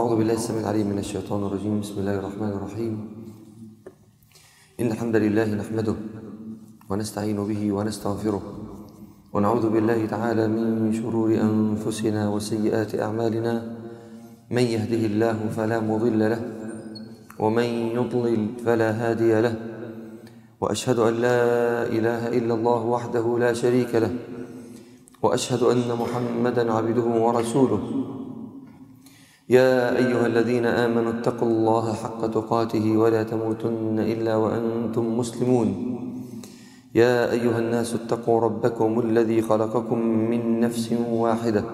أعوذ بالله السميع العليم من الشيطان الرجيم بسم الله الرحمن الرحيم إن الحمد لله نحمده ونستعين به ونستغفره ونعوذ بالله تعالى من شرور أنفسنا وسيئات أعمالنا من يهده الله فلا مضل له ومن يضلل فلا هادي له وأشهد أن لا إله إلا الله وحده لا شريك له وأشهد أن محمدا عبده ورسوله يا أيها الذين آمنوا اتقوا الله حق تقاته ولا تموتن إلا وأنتم مسلمون يا أيها الناس اتقوا ربكم الذي خلقكم من نفس واحدة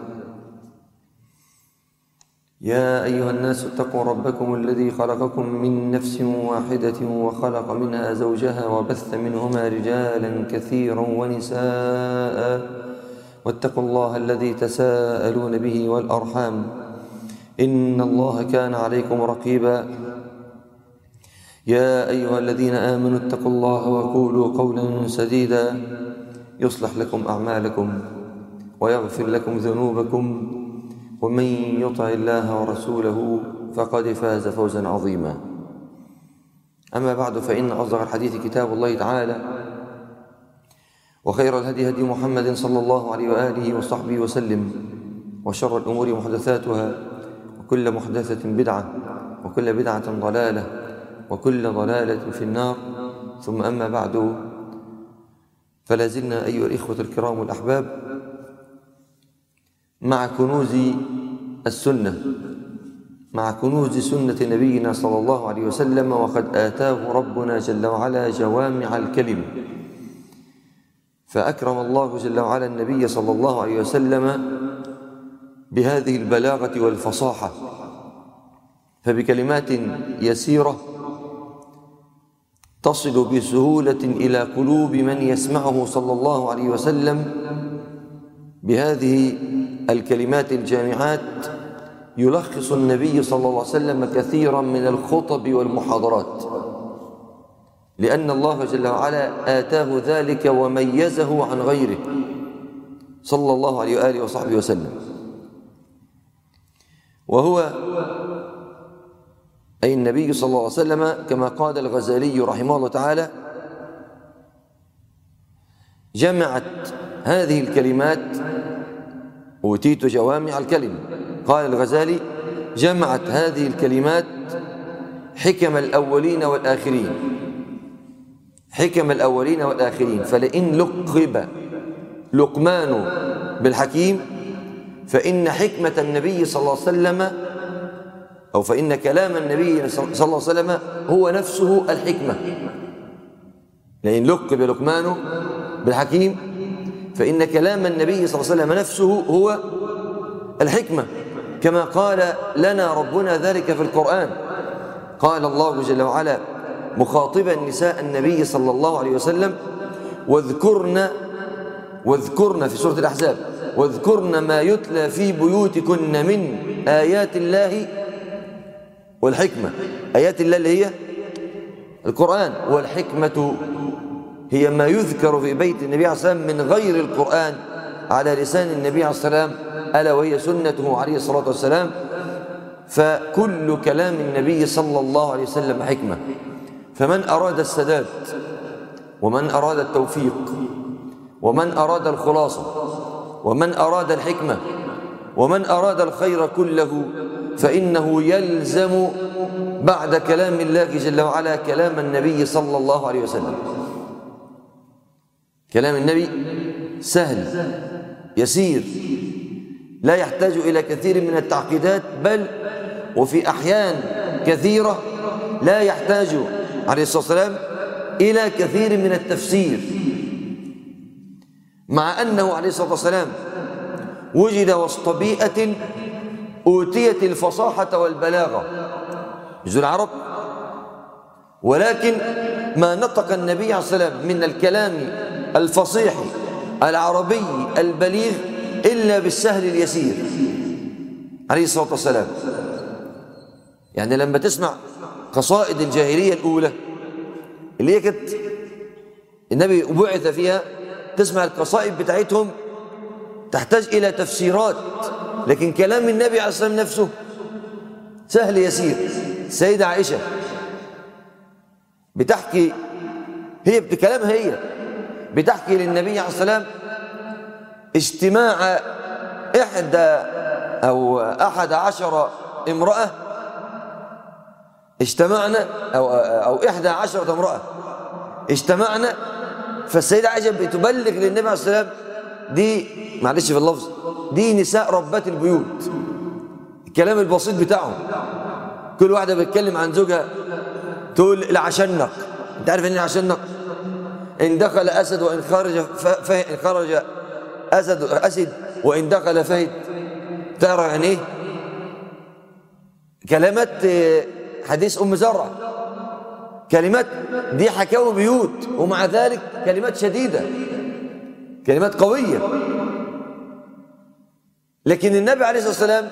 يا أيها الناس اتقوا ربكم الذي خلقكم من نفس واحدة وخلق منها زوجها وبث منهما رجالا كثيرا ونساء واتقوا الله الذي تساءلون به والأرحام إن الله كان عليكم رقيبا يا أيها الذين آمنوا اتقوا الله وقولوا قولا سديدا يصلح لكم أعمالكم ويغفر لكم ذنوبكم ومن يطع الله ورسوله فقد فاز فوزا عظيما أما بعد فإن أصدق الحديث كتاب الله تعالى وخير الهدي هدي محمد صلى الله عليه وآله وصحبه وسلم وشر الأمور محدثاتها وكل محدثة بدعة وكل بدعة ضلالة وكل ضلالة في النار ثم أما بعد فلا زلنا أيها الإخوة الكرام الأحباب مع كنوز السنة مع كنوز سنة نبينا صلى الله عليه وسلم وقد آتاه ربنا جل وعلا جوامع الكلم فأكرم الله جل وعلا النبي صلى الله عليه وسلم بهذه البلاغة والفصاحة فبكلمات يسيرة تصل بسهولة إلى قلوب من يسمعه صلى الله عليه وسلم بهذه الكلمات الجامعات يلخص النبي صلى الله عليه وسلم كثيرا من الخطب والمحاضرات لأن الله جل وعلا آتاه ذلك وميزه عن غيره صلى الله عليه وآله وصحبه وسلم وهو أي النبي صلى الله عليه وسلم كما قال الغزالي رحمه الله تعالى جمعت هذه الكلمات أوتيت جوامع الكلم قال الغزالي جمعت هذه الكلمات حكم الأولين والآخرين حكم الأولين والآخرين فلئن لقب لقمان بالحكيم فإن حكمة النبي صلى الله عليه وسلم أو فإن كلام النبي صلى الله عليه وسلم هو نفسه الحكمة لئن لقب لقمان بالحكيم فإن كلام النبي صلى الله عليه وسلم نفسه هو الحكمة كما قال لنا ربنا ذلك في القرآن قال الله جل وعلا مخاطبا نساء النبي صلى الله عليه وسلم واذكرن واذكرن في سورة الأحزاب واذكرن ما يتلى في بيوتكن من آيات الله والحكمة آيات الله اللي هي القرآن والحكمة هي ما يذكر في بيت النبي عليه الصلاة والسلام من غير القرآن على لسان النبي عليه الصلاة والسلام ألا وهي سنته عليه الصلاة والسلام فكل كلام النبي صلى الله عليه وسلم حكمة فمن أراد السداد ومن أراد التوفيق ومن أراد الخلاصة ومن أراد الحكمة ومن أراد الخير كله فإنه يلزم بعد كلام الله جل وعلا كلام النبي صلى الله عليه وسلم كلام النبي سهل يسير لا يحتاج إلى كثير من التعقيدات بل وفي أحيان كثيرة لا يحتاج عليه الصلاة والسلام إلى كثير من التفسير مع أنه عليه الصلاة والسلام وجد وسط بيئة أوتيت الفصاحة والبلاغة جزء العرب ولكن ما نطق النبي عليه الصلاة والسلام من الكلام الفصيح العربي البليغ إلا بالسهل اليسير عليه الصلاة والسلام يعني لما تسمع قصائد الجاهلية الأولى اللي هي كانت النبي بعث فيها تسمع القصائد بتاعتهم تحتاج إلى تفسيرات لكن كلام النبي عليه الصلاة والسلام نفسه سهل يسير السيدة عائشة بتحكي هي بكلامها هي بتحكي للنبي عليه السلام اجتماع إحدى أو أحد عشر امرأة اجتمعنا أو, أو إحدى عشرة امرأة اجتمعنا فالسيدة عائشة بتبلغ للنبي عليه السلام دي معلش في اللفظ دي نساء ربات البيوت الكلام البسيط بتاعهم كل واحدة بتتكلم عن زوجها تقول العشنق انت عارف ان العشنق ان دخل اسد وان خرج فهد ان خرج اسد اسد وان دخل فهد تعرف يعني ايه كلمات حديث ام زرع كلمات دي حكاوي بيوت ومع ذلك كلمات شديده كلمات قويه لكن النبي عليه الصلاه والسلام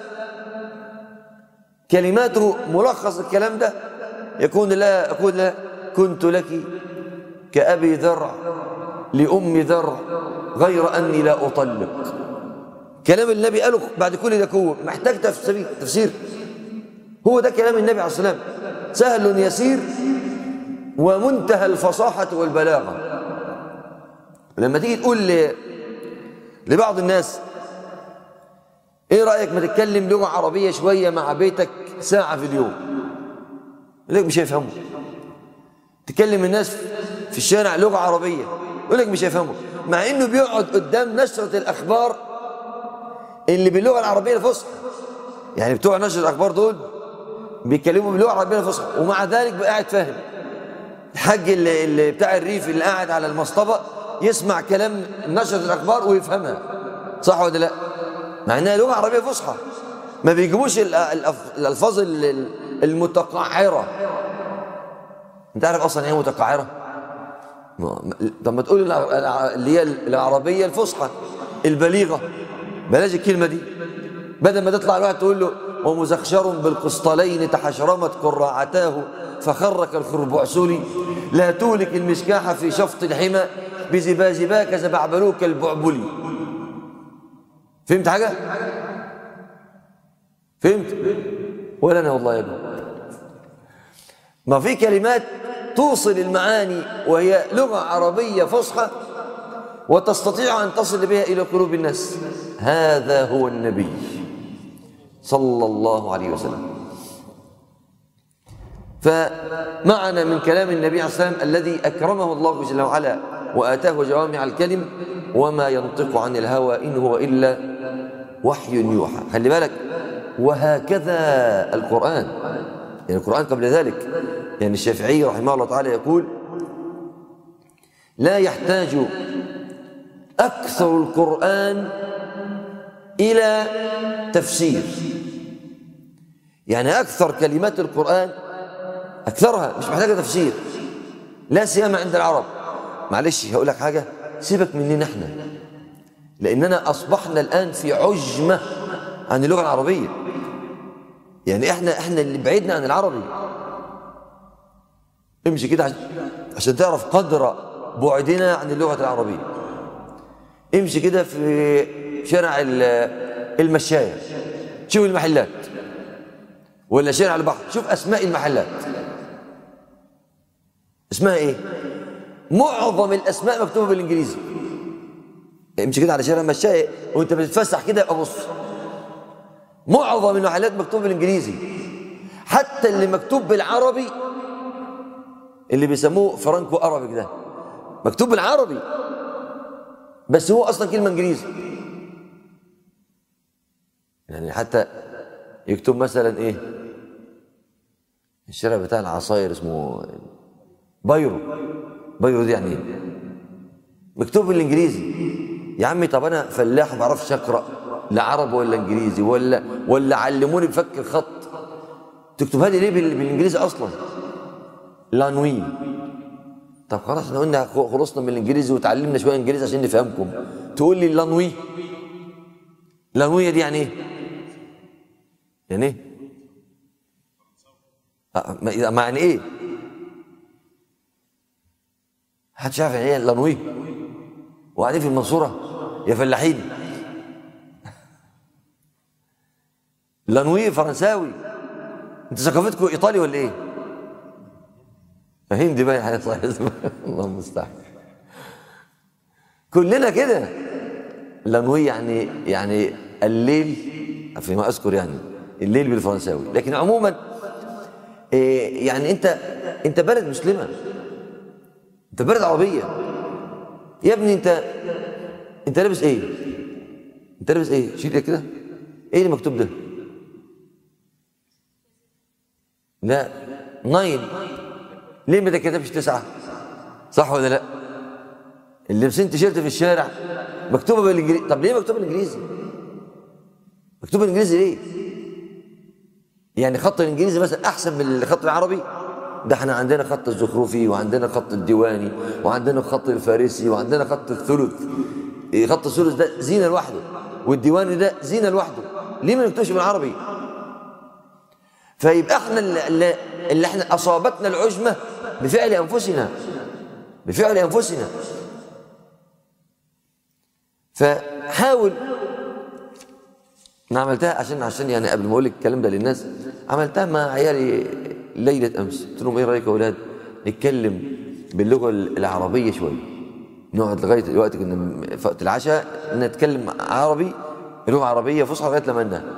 كلماته ملخص الكلام ده يكون لا يقول لا كنت لك كأبي ذرع لأم ذرع غير أني لا أطلق كلام النبي قاله بعد كل ده كوه محتاج تفسير تفسير هو ده كلام النبي عليه الصلاة والسلام سهل يسير ومنتهى الفصاحة والبلاغة لما تيجي تقول ل... لبعض الناس ايه رأيك ما تتكلم لغة عربية شوية مع بيتك ساعة في اليوم يقول لك مش هيفهموا تكلم الناس في الشارع لغة عربية يقول لك مش هيفهموا مع انه بيقعد قدام نشرة الاخبار اللي باللغة العربية الفصحى يعني بتوع نشر الاخبار دول بيتكلموا باللغة العربية الفصحى ومع ذلك بقى قاعد فاهم الحاج اللي, اللي بتاع الريف اللي قاعد على المصطبة يسمع كلام نشرة الاخبار ويفهمها صح ولا لا مع انها لغة عربية فصحى ما بيجيبوش الالفاظ المتقعرة انت عارف اصلا ايه متقعرة طب ما تقول اللي هي العربية الفصحى البليغة بلاش الكلمة دي بدل ما تطلع الواحد تقول له ومزخشر بالقسطلين تحشرمت قراعتاه فخرك الخربعسولي لا تولك المسكاح في شفط الحمى بزبازباك زبعبلوك البعبلي فهمت حاجة؟ فهمت؟ ولا أنا والله يا ابني ما في كلمات توصل المعاني وهي لغة عربية فصحى وتستطيع أن تصل بها إلى قلوب الناس هذا هو النبي صلى الله عليه وسلم فمعنا من كلام النبي عليه الصلاة والسلام الذي أكرمه الله جل وعلا وآتاه جوامع الكلم وما ينطق عن الهوى إن هو إلا وحي يوحى خلي بالك وهكذا القرآن يعني القرآن قبل ذلك يعني الشافعي رحمه الله تعالى يقول لا يحتاج أكثر القرآن إلى تفسير يعني أكثر كلمات القرآن أكثرها مش محتاجة تفسير لا سيما عند العرب معلش هقول لك حاجة سيبك مننا احنا لأننا أصبحنا الآن في عجمة عن اللغة العربية يعني احنا احنا اللي بعيدنا عن العربي امشي كده عشان تعرف قدر بعدنا عن اللغة العربية امشي كده في شارع المشاية شوف المحلات ولا شارع البحر شوف أسماء المحلات اسمها ايه معظم الأسماء مكتوبة بالإنجليزي امشي كده على شارع المشاية وانت بتتفسح كده ابص معظم المحلات مكتوب بالانجليزي حتى اللي مكتوب بالعربي اللي بيسموه فرانكو عربي ده مكتوب بالعربي بس هو اصلا كلمه انجليزي يعني حتى يكتب مثلا ايه الشارع بتاع العصاير اسمه بايرو بايرو دي يعني ايه مكتوب بالانجليزي يا عمي طب انا فلاح ما بعرفش اقرا لا عربي ولا انجليزي ولا ولا علموني بفك الخط تكتبها لي ليه بالانجليزي اصلا لانوي طب خلاص احنا قلنا خلصنا من الانجليزي وتعلمنا شويه انجليزي عشان نفهمكم تقول لي لانوي لانويه دي يعني ايه يعني ايه ما يعني ايه محدش عارف يعني ايه لانوي وقاعدين في المنصوره يا فلاحين لانوي فرنساوي انت ثقافتكم ايطالي ولا ايه هندي بقى يا صحيح الله المستعان كلنا كده لانوي يعني يعني الليل فيما اذكر يعني الليل بالفرنساوي لكن عموما إيه يعني انت انت بلد مسلمه انت بلد عربيه يا ابني انت انت لابس ايه انت لابس ايه شيل كده ايه اللي مكتوب ده لا ناين ليه ما تكتبش تسعة صح ولا لا اللي لابسين تيشيرت في الشارع مكتوبه بالانجليزي طب ليه مكتوبه بالانجليزي مكتوبه بالانجليزي ليه يعني خط الانجليزي مثلا احسن من الخط العربي ده احنا عندنا خط الزخرفي وعندنا خط الديواني وعندنا خط الفارسي وعندنا خط الثلث إيه، خط الثلث ده زينه لوحده والديواني ده زينه لوحده ليه ما نكتبش بالعربي فيبقى احنا اللي, اللي احنا اصابتنا العجمه بفعل انفسنا بفعل انفسنا فحاول انا عملتها عشان عشان يعني قبل ما اقول لك الكلام ده للناس عملتها مع عيالي ليله امس قلت لهم ايه رايكم يا اولاد نتكلم باللغه العربيه شويه نقعد لغايه الوقت كنا في وقت العشاء نتكلم عربي لغه عربيه فصحى لغايه لما ننام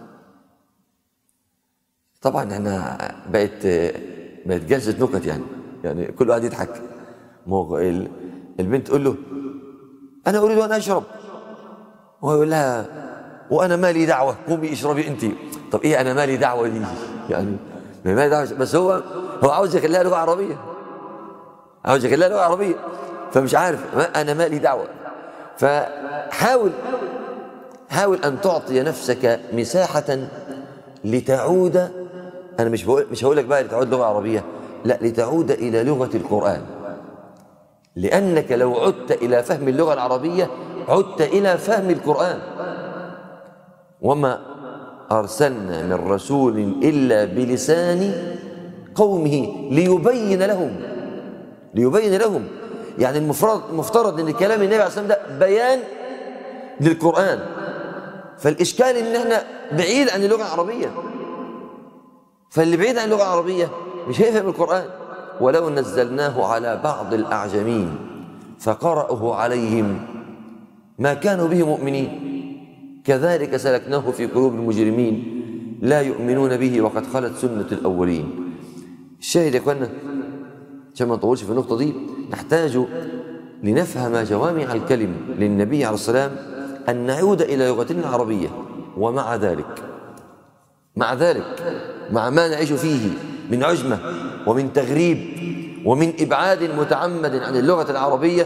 طبعا احنا بقت بقت جلسه نكت يعني يعني كل واحد يضحك ما هو ال- البنت تقول له انا اريد ان اشرب وهو يقول لها وانا مالي دعوه قومي اشربي انت طب ايه انا مالي دعوه دي يعني ما مالي دعوه بس هو هو عاوز يخليها لغه عربيه عاوز يخليها لغه عربيه فمش عارف ما انا مالي دعوه فحاول حاول ان تعطي نفسك مساحه لتعود انا مش بقول مش هقول لك بقى لتعود لغه عربيه لا لتعود الى لغه القران لانك لو عدت الى فهم اللغه العربيه عدت الى فهم القران وما ارسلنا من رسول الا بلسان قومه ليبين لهم ليبين لهم يعني المفترض المفترض ان كلام النبي عليه الصلاه والسلام ده بيان للقران فالاشكال ان احنا بعيد عن اللغه العربيه فاللي بعيد عن اللغه العربيه مش هيفهم القران ولو نزلناه على بعض الاعجمين فقرأه عليهم ما كانوا به مؤمنين كذلك سلكناه في قلوب المجرمين لا يؤمنون به وقد خلت سنة الأولين الشاهد يا اخوانا عشان ما نطولش في النقطة دي نحتاج لنفهم جوامع الكلم للنبي عليه السلام أن نعود إلى لغتنا العربية ومع ذلك مع ذلك مع ما نعيش فيه من عجمة ومن تغريب ومن إبعاد متعمد عن اللغة العربية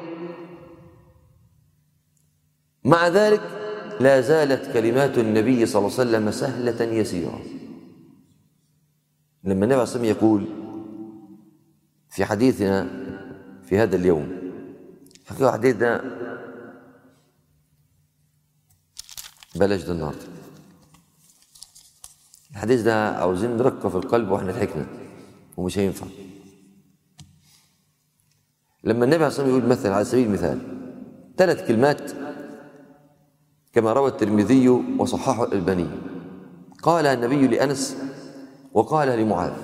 مع ذلك لا زالت كلمات النبي صلى الله عليه وسلم سهلة يسيرة لما النبي صلى الله عليه وسلم يقول في حديثنا في هذا اليوم حقيقة الحديث ده بلاش ده النهارده الحديث ده عاوزين نرقة في القلب واحنا ضحكنا ومش هينفع لما النبي عليه الصلاه والسلام يقول مثل على سبيل المثال ثلاث كلمات كما روى الترمذي وصححه الألباني قال النبي لأنس وقال لمعاذ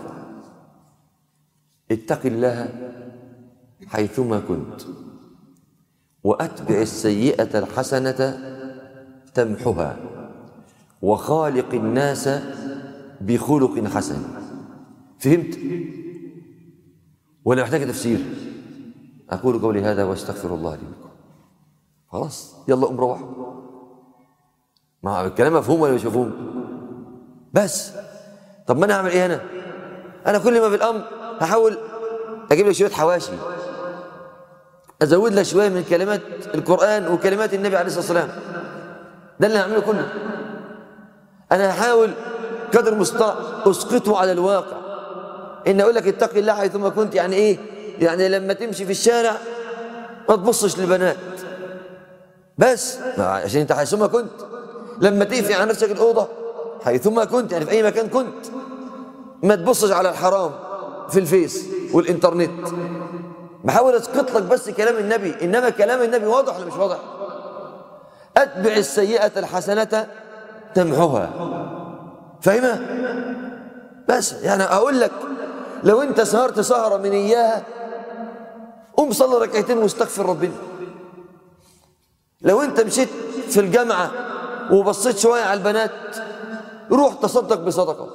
اتق الله حيثما كنت وأتبع السيئة الحسنة تمحها وخالق الناس بخلق حسن فهمت ولا محتاج تفسير أقول قولي هذا واستغفر الله لي ولكم خلاص يلا قوم روح ما الكلام مفهوم ولا مش مفهوم بس طب ما انا هعمل ايه هنا انا كل ما في الامر هحاول اجيب لك شويه حواشي ازود لك شويه من كلمات القران وكلمات النبي عليه الصلاه والسلام ده اللي هعمله كله انا هحاول قدر المستطاع اسقطه على الواقع ان اقول لك اتق الله حيثما كنت يعني ايه يعني لما تمشي في الشارع ما تبصش للبنات بس عشان انت حيثما كنت لما تقفي على نفسك الاوضه حيثما كنت يعني في اي مكان كنت ما تبصش على الحرام في الفيس والانترنت بحاول اسقط لك بس كلام النبي انما كلام النبي واضح ولا مش واضح اتبع السيئه الحسنه تمحها فاهمه بس يعني اقول لك لو انت سهرت سهره من اياها قوم صلي ركعتين واستغفر ربنا لو انت مشيت في الجامعه وبصيت شويه على البنات روح تصدق بصدقه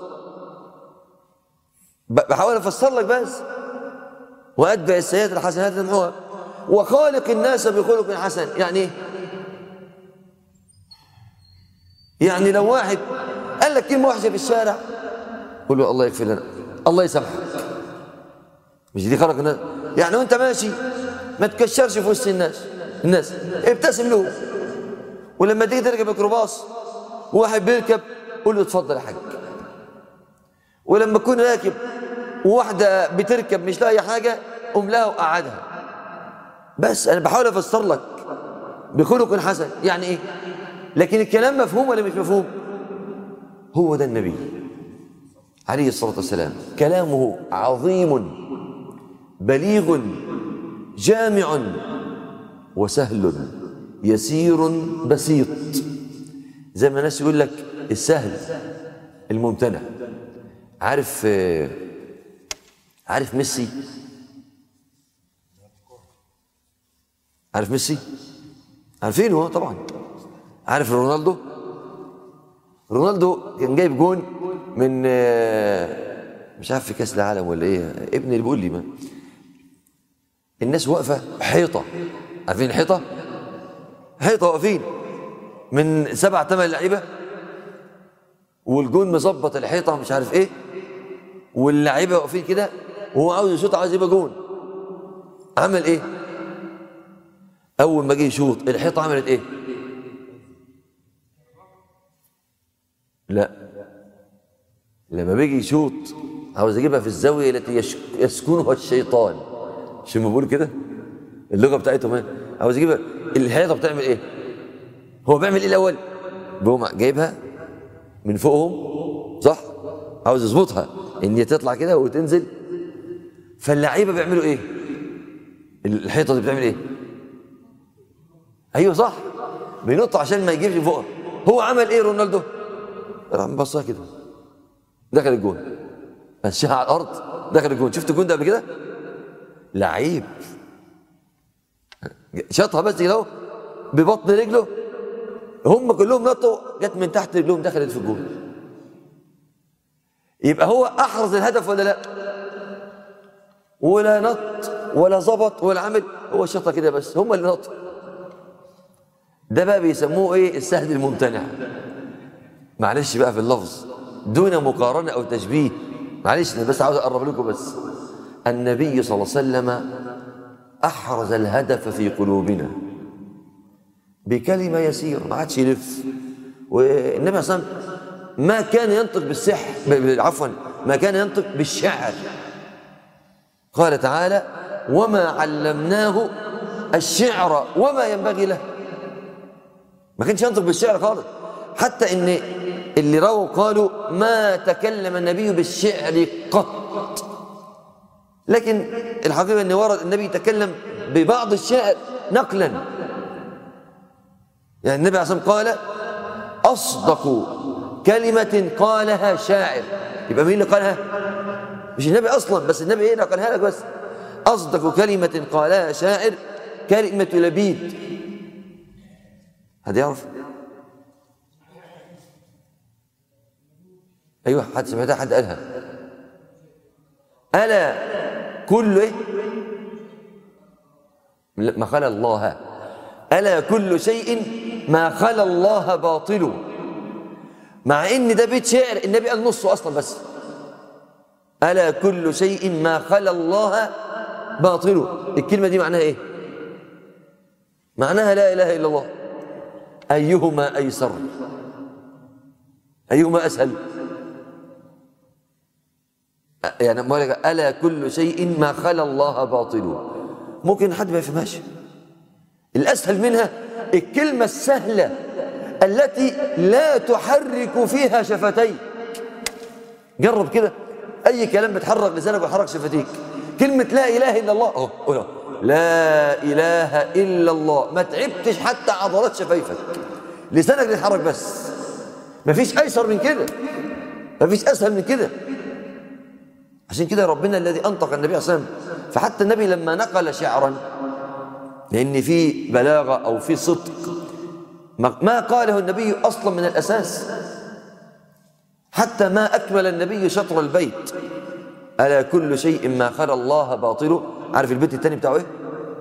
ب- بحاول افسر لك بس واتبع السيئات الحسنات تمحوها وخالق الناس بخلق حسن يعني ايه يعني لو واحد قال لك كلمه وحشه في الشارع قول له الله يغفر لنا الله يسامحك مش دي خلق الناس يعني وانت ماشي ما تكشرش في وسط الناس الناس ابتسم له ولما تيجي تركب ميكروباص وواحد بيركب قول له اتفضل يا حاج ولما تكون راكب وواحده بتركب مش لاقي حاجه قوم لها وقعدها بس انا بحاول افسر لك بخلق حسن يعني ايه لكن الكلام مفهوم ولا مش مفهوم هو ده النبي عليه الصلاه والسلام كلامه عظيم بليغ جامع وسهل يسير بسيط زي ما الناس يقول لك السهل الممتنع عارف آه، عارف ميسي عارف ميسي عارفينه هو طبعا عارف رونالدو رونالدو كان جايب جون من آه، مش عارف في كاس العالم ولا ايه ابني اللي بيقول لي ما الناس واقفه حيطه عارفين الحيطه حيطه واقفين من سبع ثمان لعيبه والجون مظبط الحيطه مش عارف ايه واللعيبه واقفين كده وهو عاوز يشوط عاوز يبقى جون عمل ايه اول ما جه يشوط الحيطه عملت ايه لا لما بيجي يشوط عاوز يجيبها في الزاويه التي يش- يسكنها الشيطان شو ما بقول كده اللغه بتاعتهم ايه عاوز يجيبها الحيطه بتعمل ايه هو بيعمل ايه الاول بيقوم جايبها من فوقهم صح عاوز يظبطها ان هي تطلع كده وتنزل فاللعيبه بيعملوا ايه الحيطه دي بتعمل ايه ايوه صح بينط عشان ما يجيبش فوقها هو عمل ايه رونالدو راح مبصها كده دخل الجون مشاها على الارض دخل الجون شفت الجون ده قبل كده لعيب شاطها بس كده اهو ببطن رجله هم كلهم نطوا جت من تحت رجلهم دخلت في الجون يبقى هو احرز الهدف ولا لا ولا نط ولا ظبط ولا عمل هو شاطها كده بس هم اللي نطوا ده بقى بيسموه ايه السهل الممتنع معلش بقى في اللفظ دون مقارنه او تشبيه معلش انا بس عاوز اقرب لكم بس النبي صلى الله عليه وسلم احرز الهدف في قلوبنا بكلمه يسيره ما عادش يلف والنبي صلى الله عليه وسلم ما كان ينطق بالسحر ب- ب- عفوا ما كان ينطق بالشعر قال تعالى وما علمناه الشعر وما ينبغي له ما كانش ينطق بالشعر خالص حتى ان اللي رووا قالوا ما تكلم النبي بالشعر قط لكن الحقيقه ان ورد النبي تكلم ببعض الشعر نقلا يعني النبي عليه الصلاه والسلام قال اصدق كلمه قالها شاعر يبقى مين اللي قالها مش النبي اصلا بس النبي ايه اللي قالها لك بس اصدق كلمه قالها شاعر كلمه لبيد حد يعرف ايوه حد سمعتها حد قالها الا كل ايه لا، ما خلا الله الا كل شيء ما خلا الله باطل مع ان ده بيت شعر النبي قال نصه اصلا بس الا كل شيء ما خلا الله باطل الكلمه دي معناها ايه معناها لا اله الا الله ايهما ايسر ايهما اسهل يعني ما لك الا كل شيء ما خلا الله باطل ممكن حد ما يفهمهاش الاسهل منها الكلمه السهله التي لا تحرك فيها شفتيك جرب كده اي كلام بتحرك لسانك ويحرك شفتيك كلمه لا اله الا الله اهو قولها لا اله الا الله ما تعبتش حتى عضلات شفايفك لسانك بيتحرك بس مفيش ايسر من كده مفيش اسهل من كده عشان كده ربنا الذي أنطق النبي صلى الله عليه وسلم فحتى النبي لما نقل شعرا لأن في بلاغة أو في صدق ما قاله النبي أصلا من الأساس حتى ما أكمل النبي شطر البيت ألا كل شيء ما خلا الله باطله عارف البيت الثاني بتاعه إيه؟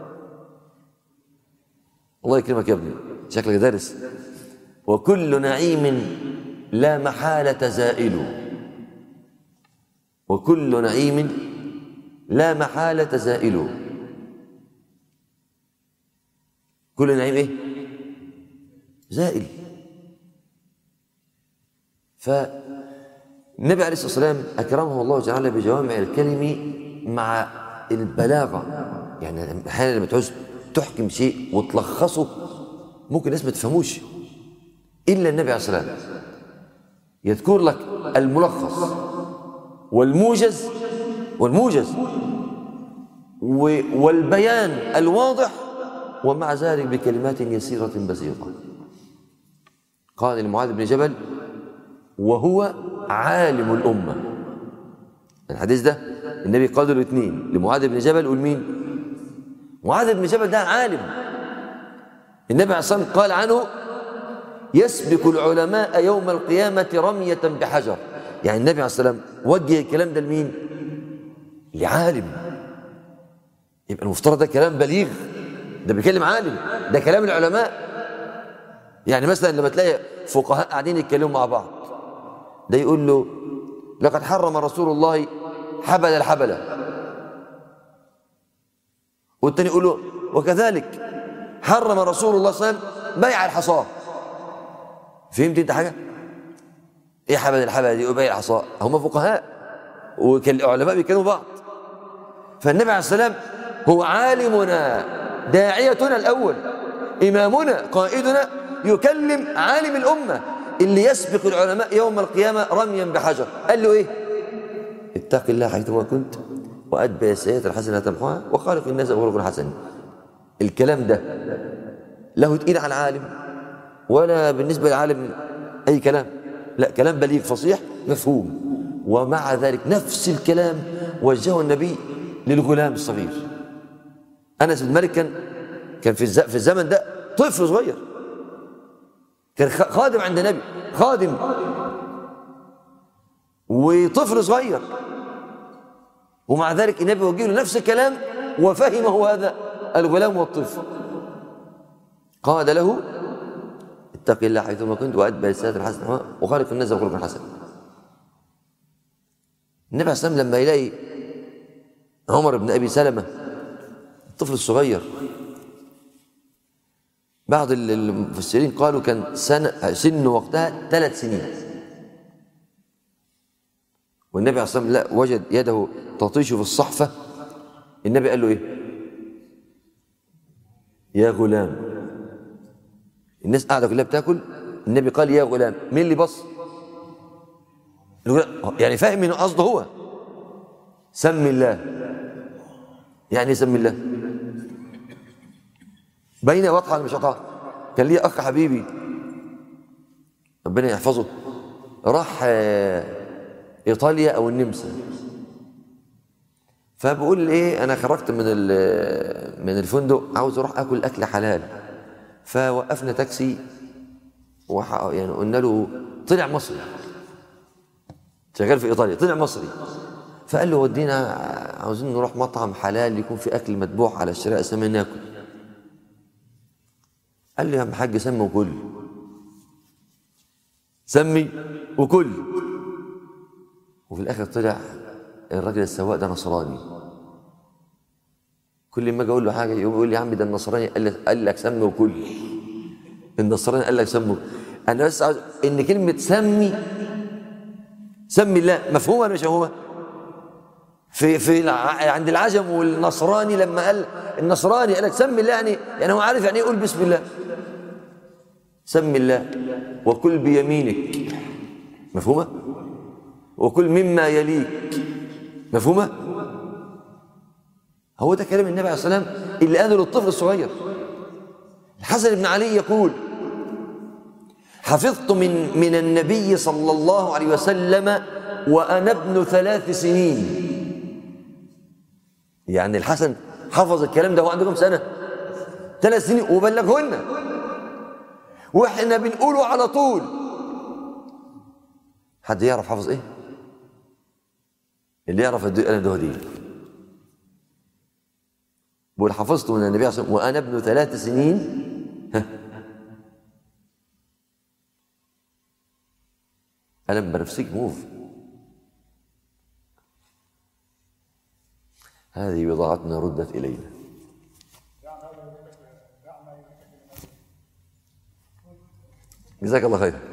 الله يكرمك يا ابني شكلك دارس وكل نعيم لا محالة زائل وكل نعيم لا محالة زائل كل نعيم ايه زائل فالنبي عليه الصلاة والسلام أكرمه الله تعالى بجوامع الكلم مع البلاغة يعني أحيانا لما تعوز تحكم شيء وتلخصه ممكن الناس ما تفهموش إلا النبي عليه الصلاة والسلام يذكر لك الملخص والموجز والموجز والبيان الواضح ومع ذلك بكلمات يسيرة بسيطة قال لمعاذ بن جبل وهو عالم الأمة الحديث ده النبي قال له اثنين لمعاذ بن جبل والمين معاذ بن جبل ده عالم النبي عليه الصلاة والسلام قال عنه يسبق العلماء يوم القيامة رمية بحجر يعني النبي عليه الصلاة والسلام وجه الكلام ده لمين لعالم يبقى المفترض ده كلام بليغ ده بيكلم عالم ده كلام العلماء يعني مثلا لما تلاقي فقهاء قاعدين يتكلموا مع بعض ده يقول له لقد حرم رسول الله حبل الحبلة والتاني يقول له وكذلك حرم رسول الله صلى الله عليه وسلم بيع الحصاه فهمت انت حاجه ايه حبل الحبل دي وبيع الحصاه هم فقهاء والعلماء بيتكلموا بعض فالنبي عليه السلام هو عالمنا داعيتنا الاول امامنا قائدنا يكلم عالم الامه اللي يسبق العلماء يوم القيامه رميا بحجر قال له ايه اتق الله حيثما كنت واتبع السيئات الحسنه تمحوها وخالق الناس بخلق حسن الكلام ده له تقيل على العالم ولا بالنسبه للعالم اي كلام لا كلام بليغ فصيح مفهوم ومع ذلك نفس الكلام وجهه النبي للغلام الصغير انس بن مالك كان كان في في الزمن ده طفل صغير كان خادم عند النبي خادم وطفل صغير ومع ذلك النبي وجه له نفس الكلام وفهمه هذا الغلام والطفل قال له اتق الله حيثما كنت واتبع السيئات الحسنه وخالق الناس بخلق حسن النبي عليه الصلاه لما يلاقي عمر بن ابي سلمه الطفل الصغير بعض المفسرين قالوا كان سنة سنه وقتها ثلاث سنين والنبي عليه الصلاه والسلام لا وجد يده تطيش في الصحفه النبي قال له ايه يا غلام الناس قاعده كلها بتاكل النبي قال يا غلام مين اللي بص يعني فاهم من قصده هو سم الله يعني ايه سم الله باينه واضحه ولا مش واضحه كان لي اخ حبيبي ربنا يحفظه راح ايطاليا او النمسا فبقول لي ايه انا خرجت من من الفندق عاوز اروح اكل اكل حلال فوقفنا تاكسي وح... يعني قلنا له طلع مصري شغال في ايطاليا طلع مصري فقال له ودينا عاوزين نروح مطعم حلال يكون في اكل مذبوح على الشراء سمي ناكل قال لي يا عم حاج سمي وكل سمي وكل وفي الاخر طلع الراجل السواق ده نصراني كل ما اجي اقول له حاجه يقول لي يا عم ده النصراني قال لك قال لك سمي وكل النصراني قال لك سمي انا بس عاوز ان كلمه سمي سمي الله مفهومه ولا مش مفهومه؟ في في عند العجم والنصراني لما قال النصراني قال لك سمي الله يعني يعني هو عارف يعني ايه يقول بسم الله سمي الله وكل بيمينك مفهومه؟ وكل مما يليك مفهومه؟ هو ده كلام النبي عليه الصلاه والسلام اللي قاله للطفل الصغير الحسن بن علي يقول حفظت من من النبي صلى الله عليه وسلم وانا ابن ثلاث سنين يعني الحسن حفظ الكلام ده وهو عنده كام سنة ثلاث سنين وبلغهن واحنا بنقوله على طول حد يعرف حافظ ايه اللي يعرف ادي انا ده هديه بقول حفظت من النبي عليه الصلاه والسلام وانا ابن ثلاث سنين ها. ألم بنفسك موف هذه بضاعتنا ردت إلينا جزاك الله خير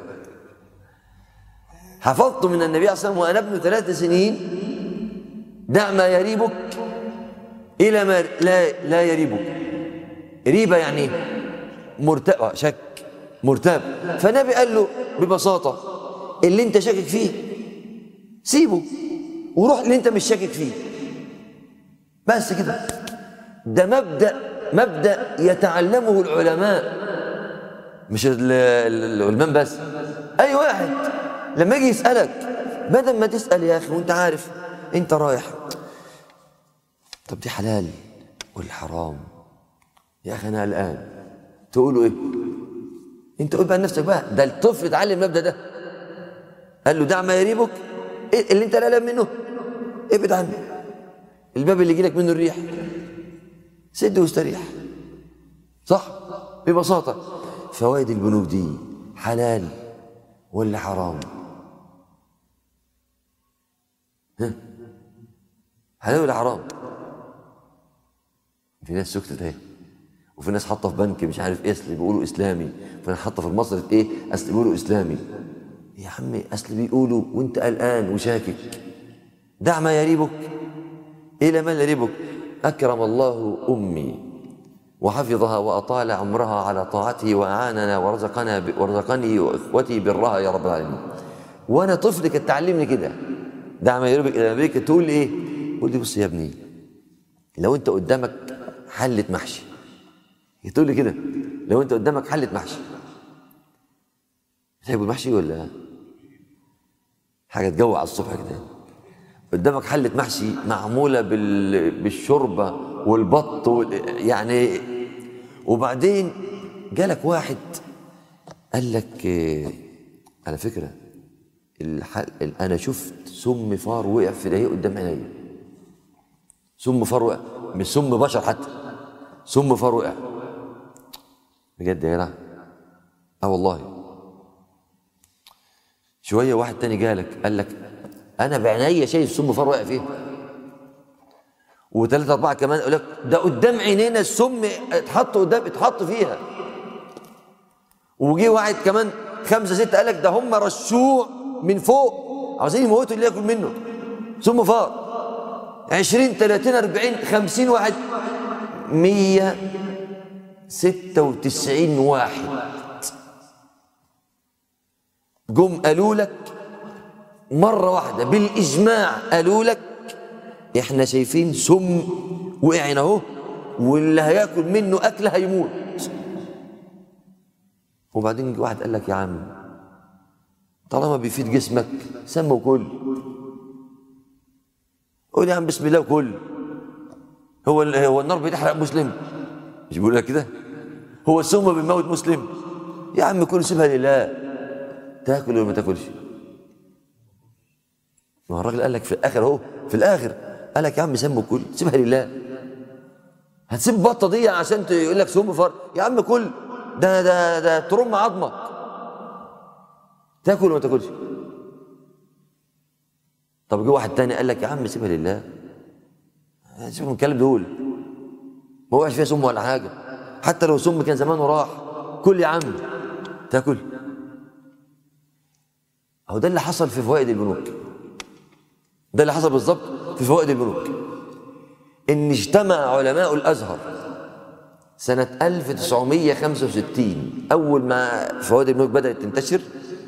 حفظت من النبي عليه الصلاة والسلام وأنا ابن ثلاث سنين دع ما يريبك إلى ما لا لا يريبك ريبة يعني مرتاب شك مرتاب فالنبي قال له ببساطة اللي انت شاكك فيه سيبه وروح اللي انت مش شاكك فيه بس كده ده مبدأ مبدأ يتعلمه العلماء مش ال- ال- العلمان بس اي واحد لما يجي يسألك بدل ما تسأل يا اخي وانت عارف انت رايح طب دي حلال ولا حرام يا اخي انا قلقان تقولوا ايه انت قول بقى لنفسك بقى ده الطفل اتعلم المبدا ده قال له دع ما يريبك إيه اللي انت قلقان منه ابعد عنه الباب اللي يجي لك منه الريح سد واستريح صح ببساطه فوائد البنوك دي حلال ولا حرام ها حلال ولا حرام في ناس سكتت اهي وفي ناس حاطه في بنك مش عارف ايه اصل بيقولوا اسلامي وفي ناس حاطه في المصرف ايه اصل بيقولوا اسلامي يا عمي اصل بيقولوا وانت قلقان وشاكك دع ما يريبك الى ما لا يريبك اكرم الله امي وحفظها واطال عمرها على طاعته واعاننا ورزقنا ب... ورزقني واخوتي برها يا رب العالمين وانا طفل كانت تعلمني كده دع ما يريبك الى ما يريبك تقول لي ايه؟ قول لي بص يا ابني لو انت قدامك حله محشي تقول لي كده لو انت قدامك حله محشي تحب المحشي ولا حاجه تجوع على الصبح كده قدامك حله محشي معموله بال... بالشوربه والبط وال... يعني وبعدين جالك واحد قال لك اه على فكره الح... انا شفت سم فار وقع في ايديه قدام عينيا سم فار وقع مش سم بشر حتى سم فار وقع بجد يا جدع اه والله شويه واحد تاني جالك قال لك انا بعينيا شايف سم فار واقع فيها وثلاثة أربعة كمان يقول لك ده قدام عينينا السم اتحط قدام اتحط فيها وجي واحد كمان خمسة ستة قال لك ده هم رشوه من فوق عاوزين يموتوا اللي ياكل منه سم فار 20 30 40 50 واحد 196 واحد جم قالوا لك مرة واحدة بالإجماع قالوا لك إحنا شايفين سم وقع هنا أهو واللي هياكل منه أكل هيموت وبعدين جه واحد قال لك يا عم طالما بيفيد جسمك سمى وكل قول يا عم بسم الله وكل هو ال- هو النار بتحرق مسلم مش بيقول لك كده هو السم بيموت مسلم يا عم كل سيبها لله تاكل ولا ما تاكلش ما هو الراجل قال لك في الاخر اهو في الاخر قال لك يا عم سم وكل سيبها لله هتسيب بطه دي عشان ت- يقول لك سم فر يا عم كل ده ده ده ترم عظمك تاكل ولا ما تاكلش طب جه واحد تاني قال لك يا عم سيبها لله سيبهم من الكلام دول ما وقعش فيها سم ولا حاجه حتى لو سم كان زمانه راح كل يا عم تاكل اهو ده اللي حصل في فوائد البنوك ده اللي حصل بالظبط في فوائد البنوك ان اجتمع علماء الازهر سنة 1965 أول ما فوائد البنوك بدأت تنتشر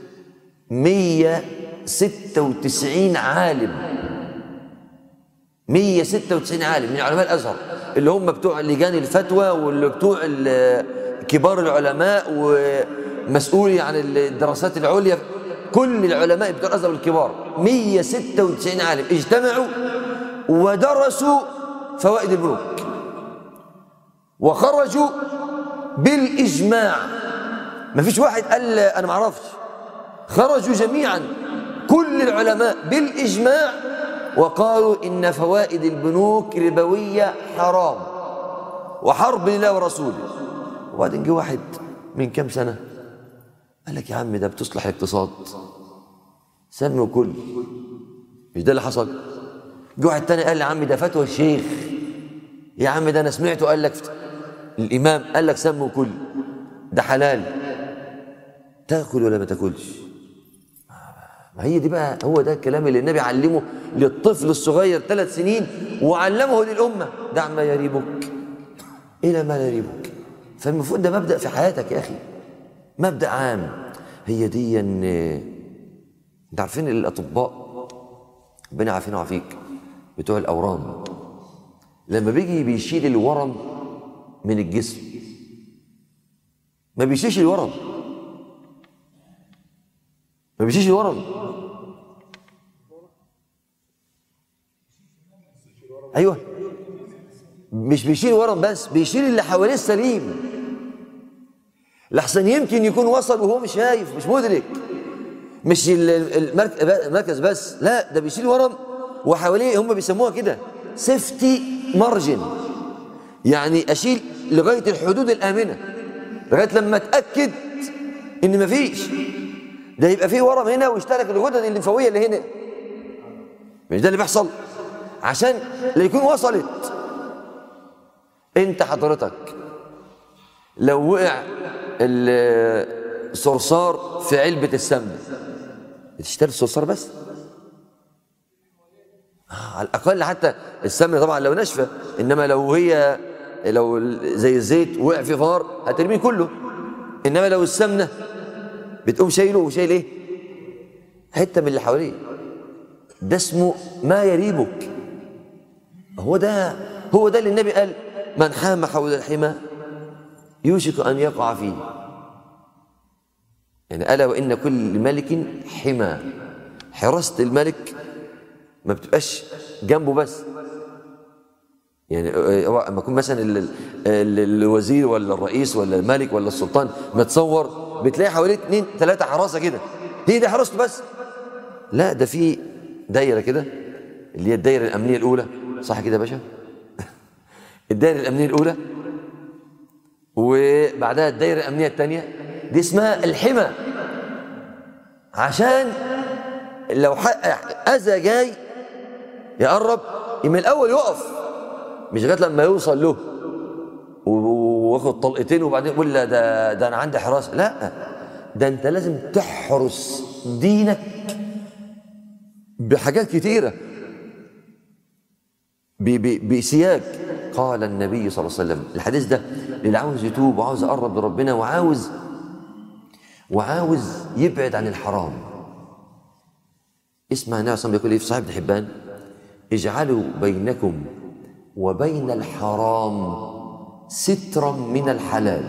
196 عالم 196 عالم من علماء الازهر اللي هم بتوع لجان الفتوى واللي بتوع ال- كبار العلماء ومسؤولي عن الدراسات العليا كل العلماء بتوع الازهر الكبار 196 عالم اجتمعوا ودرسوا فوائد البنوك وخرجوا بالإجماع ما فيش واحد قال أنا ما اعرفش خرجوا جميعا كل العلماء بالإجماع وقالوا إن فوائد البنوك ربوية حرام وحرب لله ورسوله وبعدين جه واحد من كام سنة قال لك يا عم ده بتصلح الاقتصاد سمي وكل مش ده اللي حصل جه واحد تاني قال لي يا عم ده فتوى الشيخ يا عم ده انا سمعته قال لك الامام قال لك سمي وكل ده حلال تاكل ولا ما تاكلش ما هي دي بقى هو ده الكلام اللي النبي علمه للطفل الصغير ثلاث سنين وعلمه للامه دع ما يريبك الى ما لا يريبك فالمفروض ده مبدا في حياتك يا اخي مبدا عام هي دي ان انت عارفين الاطباء ربنا عافينا وعافيك بتوع الاورام لما بيجي بيشيل الورم من الجسم ما بيشيلش الورم ما بيشيلش الورم ايوه مش بيشيل الورم بس بيشيل اللي حواليه السليم لحسن يمكن يكون وصل وهو مش شايف مش مدرك مش المركز بس لا ده بيشيل ورم وحواليه هم بيسموها كده سيفتي مارجن يعني اشيل لغايه الحدود الامنه لغايه لما اتاكد ان مفيش ده يبقى فيه ورم هنا ويشترك الغدد الليمفاويه اللي هنا مش ده اللي بيحصل عشان لا يكون وصلت انت حضرتك لو وقع الصرصار في علبه السمنه بتشتري الصرصار بس آه على الاقل حتى السمنه طبعا لو ناشفه انما لو هي لو زي الزيت وقع في فار هترميه كله انما لو السمنه بتقوم شايله وشايل ايه حته من اللي حواليه ده اسمه ما يريبك هو ده هو ده اللي النبي قال من حام حول الحمى يوشك ان يقع فيه يعني الا وان كل ملك حمى حراسه الملك ما بتبقاش جنبه بس يعني لما يكون مثلا ال ال الوزير ولا الرئيس ولا الملك ولا السلطان متصور بتلاقي حواليه اثنين ثلاثه حراسه كده هي دي حراسته بس لا ده في دايره كده اللي هي الدايره الامنيه الاولى صح كده يا باشا الدايره الامنيه الاولى وبعدها الدايره الامنيه الثانيه دي اسمها الحمى عشان لو اذى جاي يقرب من الاول يقف مش لغايه لما يوصل له واخد طلقتين وبعدين يقول لا ده ده انا عندي حراسه لا ده انت لازم تحرس دينك بحاجات كتيره بسياج قال النبي صلى الله عليه وسلم الحديث ده اللي عاوز يتوب وعاوز يقرب لربنا وعاوز وعاوز يبعد عن الحرام اسمع النبي صلى الله عليه وسلم يقول ايه في صحيح ابن حبان اجعلوا بينكم وبين الحرام سترا من الحلال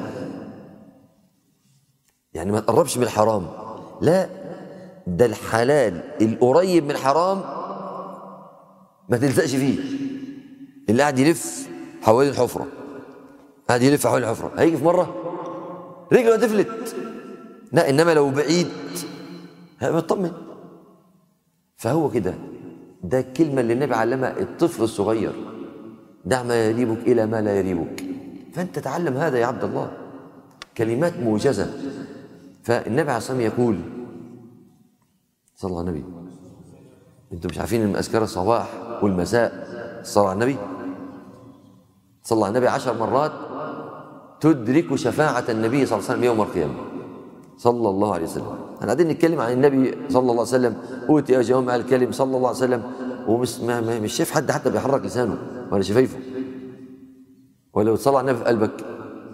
يعني ما تقربش من الحرام لا ده الحلال القريب من الحرام ما تلزقش فيه اللي قاعد يلف حوالين الحفرة قاعد يلف حوالين الحفرة هيجي في مرة رجله هتفلت لا إنما لو بعيد هيبقى مطمن فهو كده ده الكلمة اللي النبي علمها الطفل الصغير دع ما يريبك إلى ما لا يريبك فأنت تعلم هذا يا عبد الله كلمات موجزة فالنبي عليه الصلاة والسلام يقول صلى الله على النبي انتم مش عارفين ان اذكار الصباح والمساء الصلاه على النبي صلى الله على النبي عشر مرات تدرك شفاعة النبي صلى الله عليه وسلم يوم القيامة صلى الله عليه وسلم احنا قاعدين نتكلم عن النبي صلى الله عليه وسلم اوتي جوامع الكلم صلى الله عليه وسلم ومش مش شايف حد حتى بيحرك لسانه ولا شفايفه ولو تصلى على النبي في قلبك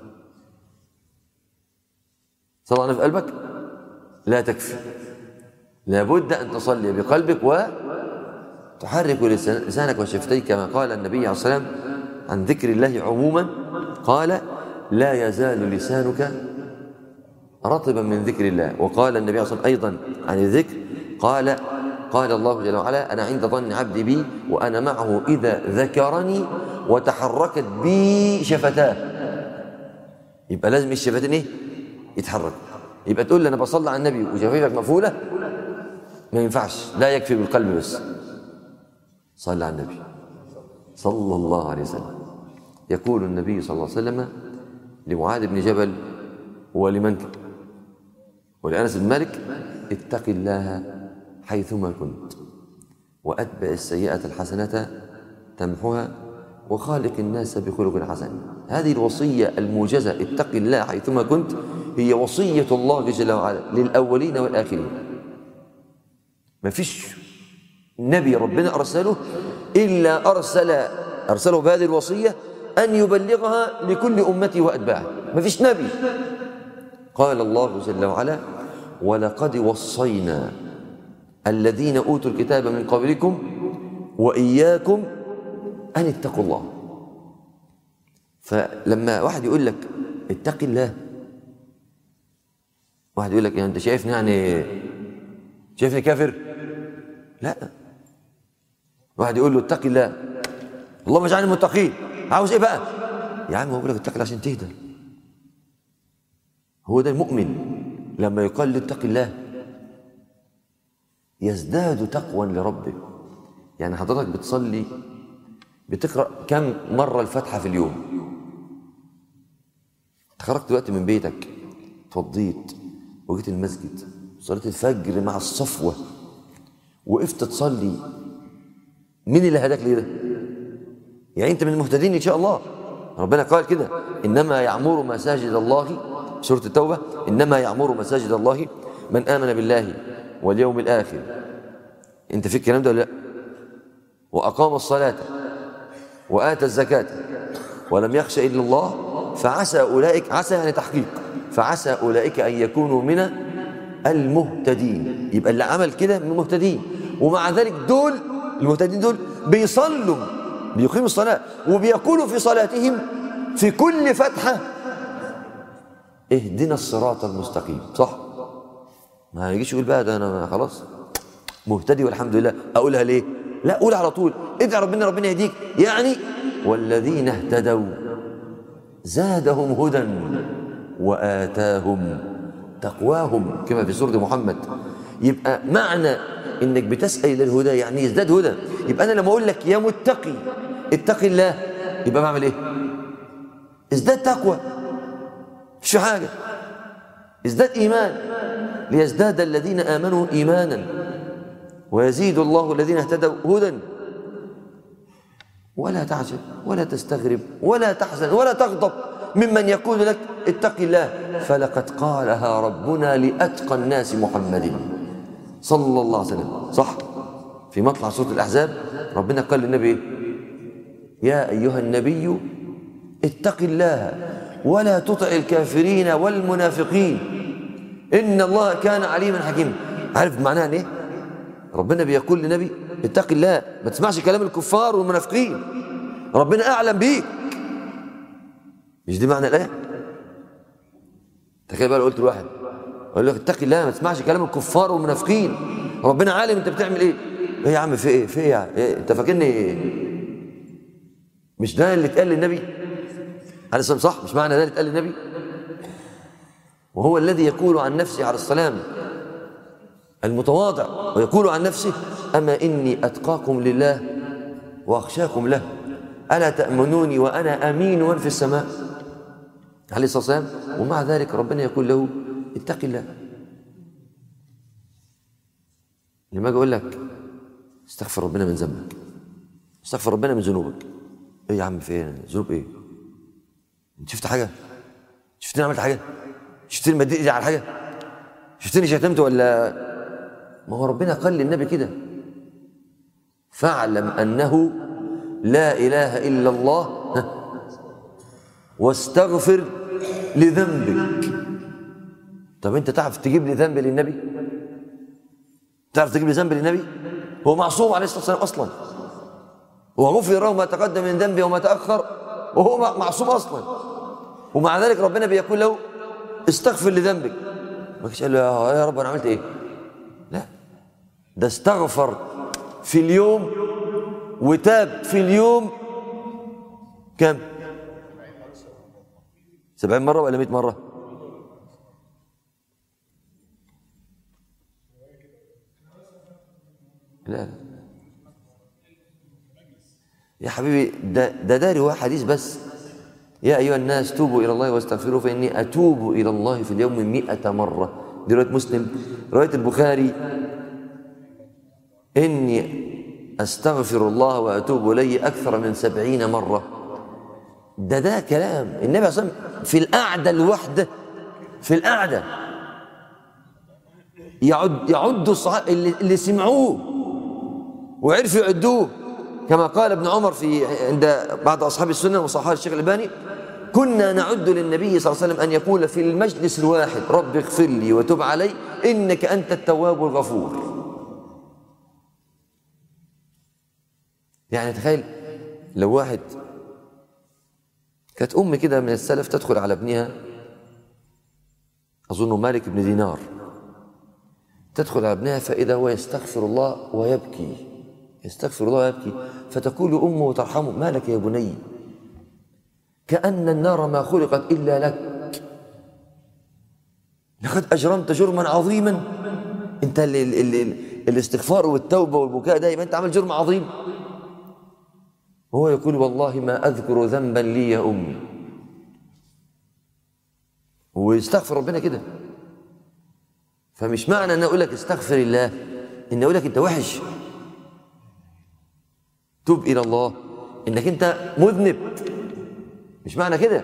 صلى على النبي في قلبك لا تكفي لابد ان تصلي بقلبك وتحرك لسانك وشفتيك كما قال النبي عليه الصلاه والسلام عن ذكر الله عموما قال لا يزال لسانك رطبا من ذكر الله وقال النبي عليه الصلاه والسلام ايضا عن الذكر قال قال الله جل وعلا انا عند ظن عبدي بي وانا معه اذا ذكرني وتحركت بي شفتاه يبقى لازم الشفتين ايه يتحرك يبقى تقول لي انا بصلي على النبي وشفايفك مقفوله ما ينفعش لا يكفي بالقلب بس صلى على النبي صلى الله عليه وسلم يقول النبي صلى الله عليه وسلم لمعاذ بن جبل ولمن ولأنس بن مالك اتق الله حيثما كنت وأتبع السيئة الحسنة تمحها وخالق الناس بخلق حسن هذه الوصية الموجزة اتق الله حيثما كنت هي وصية الله جل وعلا للأولين والآخرين ما فيش نبي ربنا أرسله إلا أرسل أرسله بهذه الوصية أن يبلغها لكل أمته وأتباعه ما فيش نبي قال الله جل وعلا ولقد وصينا الذين أوتوا الكتاب من قبلكم وإياكم أن اتقوا الله فلما واحد يقول لك اتق الله واحد يقول لك يعني انت شايفني يعني شايفني كافر لا واحد يقول له اتق الله اللهم اجعلني متقين عاوز ايه بقى يا عم هو بيقول لك اتق الله عشان تهدى هو ده المؤمن لما يقال له اتق الله يزداد تقوى لربه يعني حضرتك بتصلي بتقرا كم مره الفاتحه في اليوم خرجت دلوقتي من بيتك اتوضيت وجيت المسجد صليت الفجر مع الصفوه وقفت تصلي مين اللي هداك ليه ده يعني انت من المهتدين ان شاء الله ربنا قال كده انما يعمر مساجد الله سوره التوبه انما يعمر مساجد الله من امن بالله واليوم الاخر انت في الكلام ده ولا لا واقام الصلاه واتى الزكاه ولم يخش الا الله فعسى اولئك عسى يعني تحقيق فعسى اولئك ان يكونوا من المهتدين يبقى اللي عمل كده من المهتدين ومع ذلك دول المهتدين دول بيصلوا بيقيموا الصلاة وبيقولوا في صلاتهم في كل فتحة اهدنا الصراط المستقيم صح ما يجيش يقول بقى ده انا خلاص مهتدي والحمد لله اقولها ليه لا قول على طول ادعي ربنا ربنا يهديك يعني والذين اهتدوا زادهم هدى وآتاهم تقواهم كما في سورة محمد يبقى معنى انك بتسأل الى الهدى يعني يزداد هدى يبقى انا لما اقول لك يا متقي اتقي الله يبقى بعمل ايه ازداد تقوى مش حاجة ازداد ايمان ليزداد الذين امنوا ايمانا ويزيد الله الذين اهتدوا هدى ولا تعجب ولا تستغرب ولا تحزن ولا تغضب ممن يقول لك اتق الله فلقد قالها ربنا لأتقى الناس محمد صلى الله عليه وسلم صح في مطلع سورة الأحزاب ربنا قال للنبي يا أيها النبي اتق الله ولا تطع الكافرين والمنافقين إن الله كان عليما حكيما عارف معناها ايه ربنا بيقول للنبي اتق الله ما تسمعش كلام الكفار والمنافقين ربنا أعلم بيك مش دي معنى الآية تخيل بقى لو قلت لواحد اقول لك اتقي الله ما تسمعش كلام الكفار والمنافقين ربنا عالم انت بتعمل ايه ايه يا عم في ايه في ايه يعني إيه؟ انت فاكرني إيه؟ مش ده اللي اتقال للنبي عليه الصلاه صح مش معنى ده اللي اتقال للنبي وهو الذي يقول عن نفسه عليه السلام المتواضع ويقول عن نفسه اما اني اتقاكم لله واخشاكم له الا تامنوني وانا امين من في السماء عليه الصلاه والسلام ومع ذلك ربنا يقول له اتق الله لما اجي اقول لك استغفر ربنا من ذنبك استغفر ربنا من ذنوبك ايه يا عم في ايه ذنوب ايه انت شفت حاجه شفتني عملت حاجه شفتني مديت ايدي على حاجه شفتني شتمت ولا ما هو ربنا قال للنبي كده فاعلم انه لا اله الا الله واستغفر لذنبك طب انت تعرف تجيب لي ذنب للنبي تعرف تجيب لي ذنب للنبي هو معصوم عليه الصلاه والسلام اصلا هو غفر له ما تقدم من ذنبه وما تاخر وهو معصوم اصلا ومع ذلك ربنا بيقول له استغفر لذنبك ما كانش قال له يا رب انا عملت ايه لا ده استغفر في اليوم وتاب في اليوم كم سبعين مرة ولا مئة مرة لا لا يا حبيبي ده ده داري واحد حديث بس يا أيها الناس توبوا إلى الله واستغفروا فإني أتوب إلى الله في اليوم مئة مرة دي رواية مسلم رواية البخاري إني أستغفر الله وأتوب إليه أكثر من سبعين مرة ده ده كلام النبي صلى الله عليه وسلم في القعدة الوحدة في القعدة يعد يعد الصحابة اللي, اللي سمعوه وعرفوا يعدوه كما قال ابن عمر في عند بعض أصحاب السنة وصحابة الشيخ الألباني كنا نعد للنبي صلى الله عليه وسلم أن يقول في المجلس الواحد رب اغفر لي وتب علي إنك أنت التواب الغفور يعني تخيل لو واحد كانت أم كده من السلف تدخل على ابنها أظن مالك بن دينار تدخل على ابنها فإذا هو يستغفر الله ويبكي يستغفر الله ويبكي فتقول أمه ترحمه ما لك يا بني كأن النار ما خلقت إلا لك لقد أجرمت جرما عظيما أنت ال ال ال ال الاستغفار والتوبة والبكاء ده يبقى أنت عمل جرم عظيم هو يقول والله ما أذكر ذنبا لي يا أمي ويستغفر ربنا كده فمش معنى أن أقول لك استغفر الله إن أقول لك أنت وحش تب إلى الله إنك أنت مذنب مش معنى كده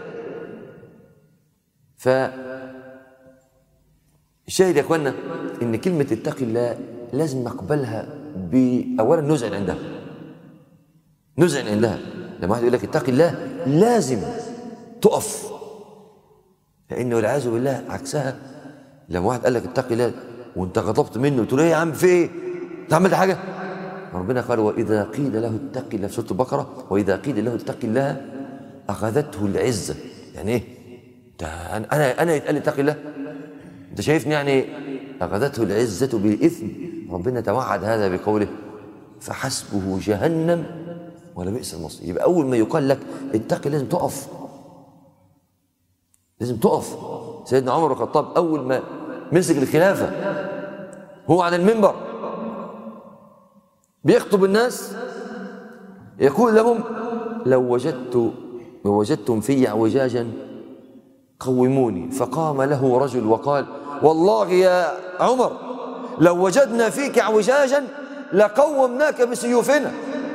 ف الشاهد يا اخوانا ان كلمه اتقي الله لازم نقبلها باولا نزعل عندها نزعل عندها لما واحد يقول لك اتقي الله لازم تقف لانه والعياذ بالله عكسها لما واحد قال لك اتقي الله وانت غضبت منه تقول ايه يا عم في ايه؟ انت عملت حاجه؟ ربنا قال واذا قيل له اتق الله في سوره البقره واذا قيل له اتق الله اخذته العزه يعني ايه؟ ده انا انا انا يتقال لي اتق الله انت شايفني يعني اخذته العزه بالاثم ربنا توعد هذا بقوله فحسبه جهنم ولا بئس المصير يبقى اول ما يقال لك اتقي لازم تقف لازم تقف سيدنا عمر بن الخطاب اول ما مسك الخلافه هو على المنبر بيخطب الناس يقول لهم لو وجدت لو وجدتم في اعوجاجا قوموني فقام له رجل وقال والله يا عمر لو وجدنا فيك اعوجاجا لقومناك بسيوفنا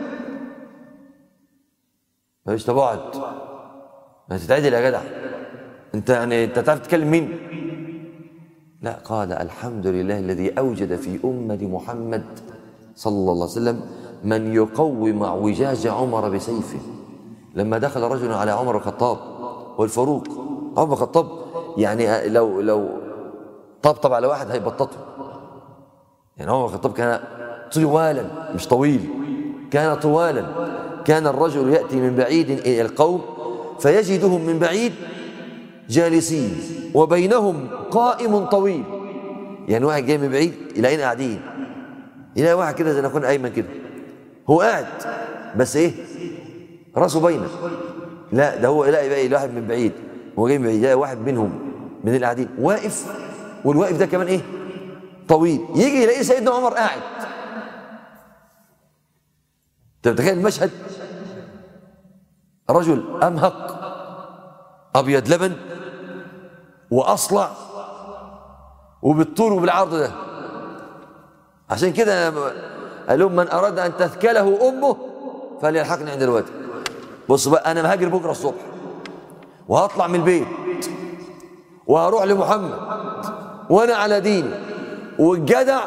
مفيش تبعد ما تتعدل يا جدع انت يعني انت تعرف تتكلم مين لا قال الحمد لله الذي اوجد في امه محمد صلى الله عليه وسلم من يقوم اعوجاج عمر بسيفه لما دخل رجل على عمر الخطاب والفاروق عمر الخطاب يعني لو لو طبطب على واحد هيبططه يعني عمر الخطاب كان طوالا مش طويل كان طوالا كان الرجل ياتي من بعيد الى القوم فيجدهم من بعيد جالسين وبينهم قائم طويل يعني واحد جاي من بعيد يلاقينا قاعدين يلاقي واحد كده زي ما يكون ايمن كده هو قاعد بس ايه راسه باينه لا ده هو يلاقي بقى واحد من بعيد هو جاي من بعيد يلاقي واحد منهم من القاعدين واقف والواقف ده كمان ايه طويل يجي يلاقي سيدنا عمر قاعد انت متخيل المشهد رجل امهق ابيض لبن واصلع وبالطول وبالعرض ده عشان كده قال لهم من اراد ان تثكله امه فليلحقني عند الوادي بص بقى انا مهاجر بكره الصبح وهطلع من البيت وهروح لمحمد وانا على ديني والجدع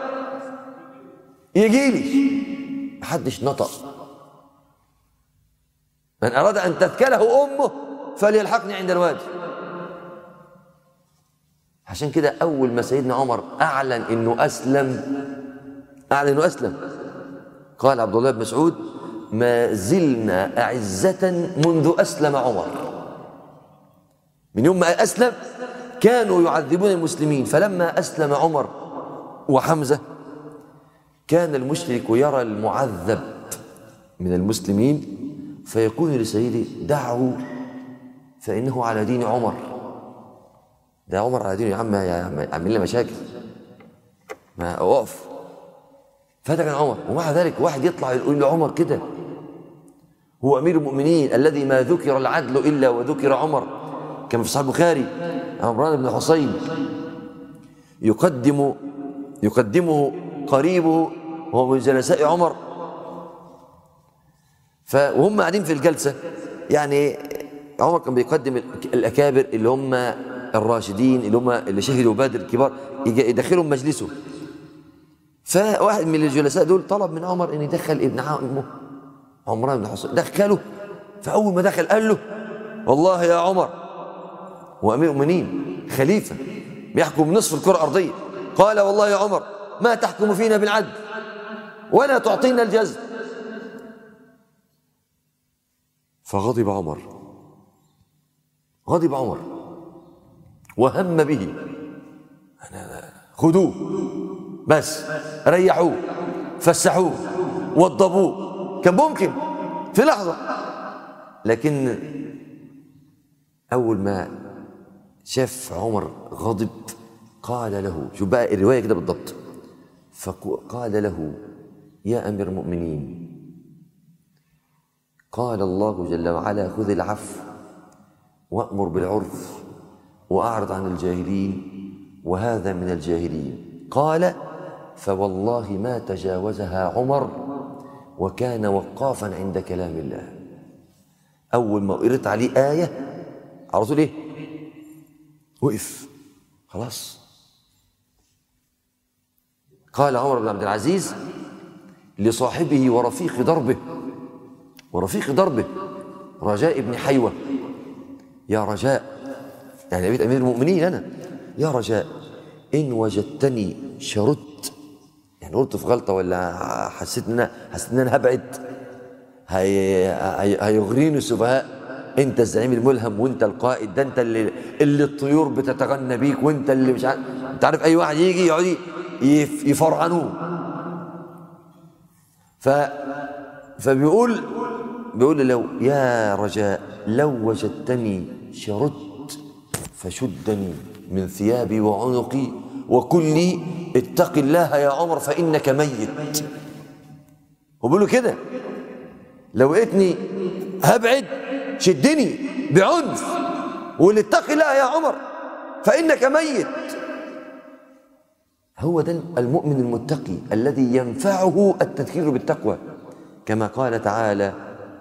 يجي لي محدش نطق من اراد ان تثكله امه فليلحقني عند الوادي عشان كده اول ما سيدنا عمر اعلن انه اسلم اعلن انه اسلم قال عبد الله بن مسعود ما زلنا اعزه منذ اسلم عمر من يوم ما اسلم كانوا يعذبون المسلمين فلما اسلم عمر وحمزه كان المشرك يرى المعذب من المسلمين فيقول لسيدي دعه فإنه على دين عمر ده عمر على دين يا عم يا عم عامل لنا مشاكل ما اقف فتى كان عمر ومع ذلك واحد يطلع يقول لعمر كده هو امير المؤمنين الذي ما ذكر العدل الا وذكر عمر كما في صحيح البخاري عمران بن حصين يقدم يقدمه قريبه وهو من جلساء عمر فهم قاعدين في الجلسه يعني عمر كان بيقدم الاكابر اللي هم الراشدين اللي هم اللي شهدوا بدر الكبار يدخلهم مجلسه فواحد من الجلساء دول طلب من عمر ان يدخل ابن عمه عمران بن حصين دخله فاول ما دخل قال له والله يا عمر هو امير المؤمنين خليفه بيحكم نصف الكره الارضيه قال والله يا عمر ما تحكم فينا بالعدل ولا تعطينا الجزء فغضب عمر غضب عمر وهم به خذوه بس ريحوه فسحوه وضبوه كان ممكن في لحظة لكن أول ما شاف عمر غضب قال له شوف بقى الرواية كده بالضبط فقال له يا أمير المؤمنين قال الله جل وعلا خذ العفو وأمر بالعرف وأعرض عن الجاهلين وهذا من الجاهلين قال فوالله ما تجاوزها عمر وكان وقافا عند كلام الله أول ما قريت عليه آية على طول إيه؟ وقف خلاص قال عمر بن عبد العزيز لصاحبه ورفيق دربه ورفيق دربه رجاء بن حيوة يا رجاء يعني بيت أمير المؤمنين أنا يا رجاء إن وجدتني شردت يعني قلت في غلطة ولا حسيت إن أنا حسيت إن أنا هبعد هي هي هيغريني السفهاء انت الزعيم الملهم وانت القائد ده انت اللي اللي الطيور بتتغنى بيك وانت اللي مش عارف انت عارف اي واحد يجي يقعد يفرعنوه ف فبيقول بيقول لو يا رجاء لو وجدتني شردت فشدني من ثيابي وعنقي وقل لي اتق الله يا عمر فإنك ميت وبيقول له كده لو لقيتني هبعد شدني بعنف وقول اتق الله يا عمر فإنك ميت هو ده المؤمن المتقي الذي ينفعه التذكير بالتقوى كما قال تعالى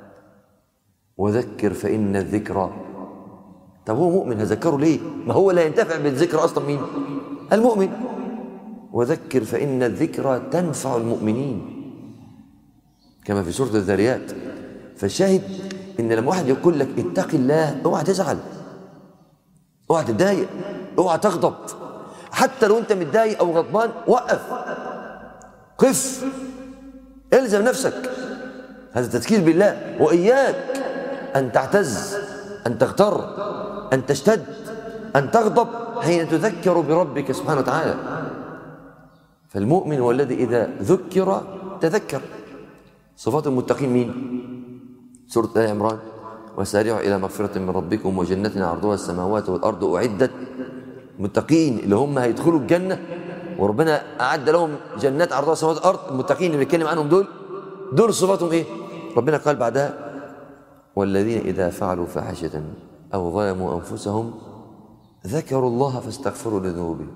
وذكر فإن الذكرى طب هو مؤمن هذكره ليه ما هو لا ينتفع بالذكر أصلا مين المؤمن وذكر فإن الذكرى تنفع المؤمنين كما في سورة الذاريات فالشاهد إن لما واحد يقول لك اتق الله اوعى تزعل اوعى تتضايق اوعى تغضب حتى لو انت متضايق او غضبان وقف قف الزم نفسك هذا تذكير بالله واياك ان تعتز ان تغتر ان تشتد ان تغضب حين تذكر بربك سبحانه وتعالى فالمؤمن هو الذي اذا ذكر تذكر صفات المتقين مين سوره ال عمران وسارعوا الى مغفره من ربكم وجنه عرضها السماوات والارض اعدت المتقين اللي هم هيدخلوا الجنة وربنا أعد لهم جنات عرضها السماوات والأرض المتقين اللي بيتكلم عنهم دول دول صفاتهم إيه؟ ربنا قال بعدها والذين إذا فعلوا فاحشة أو ظلموا أنفسهم ذكروا الله فاستغفروا لذنوبهم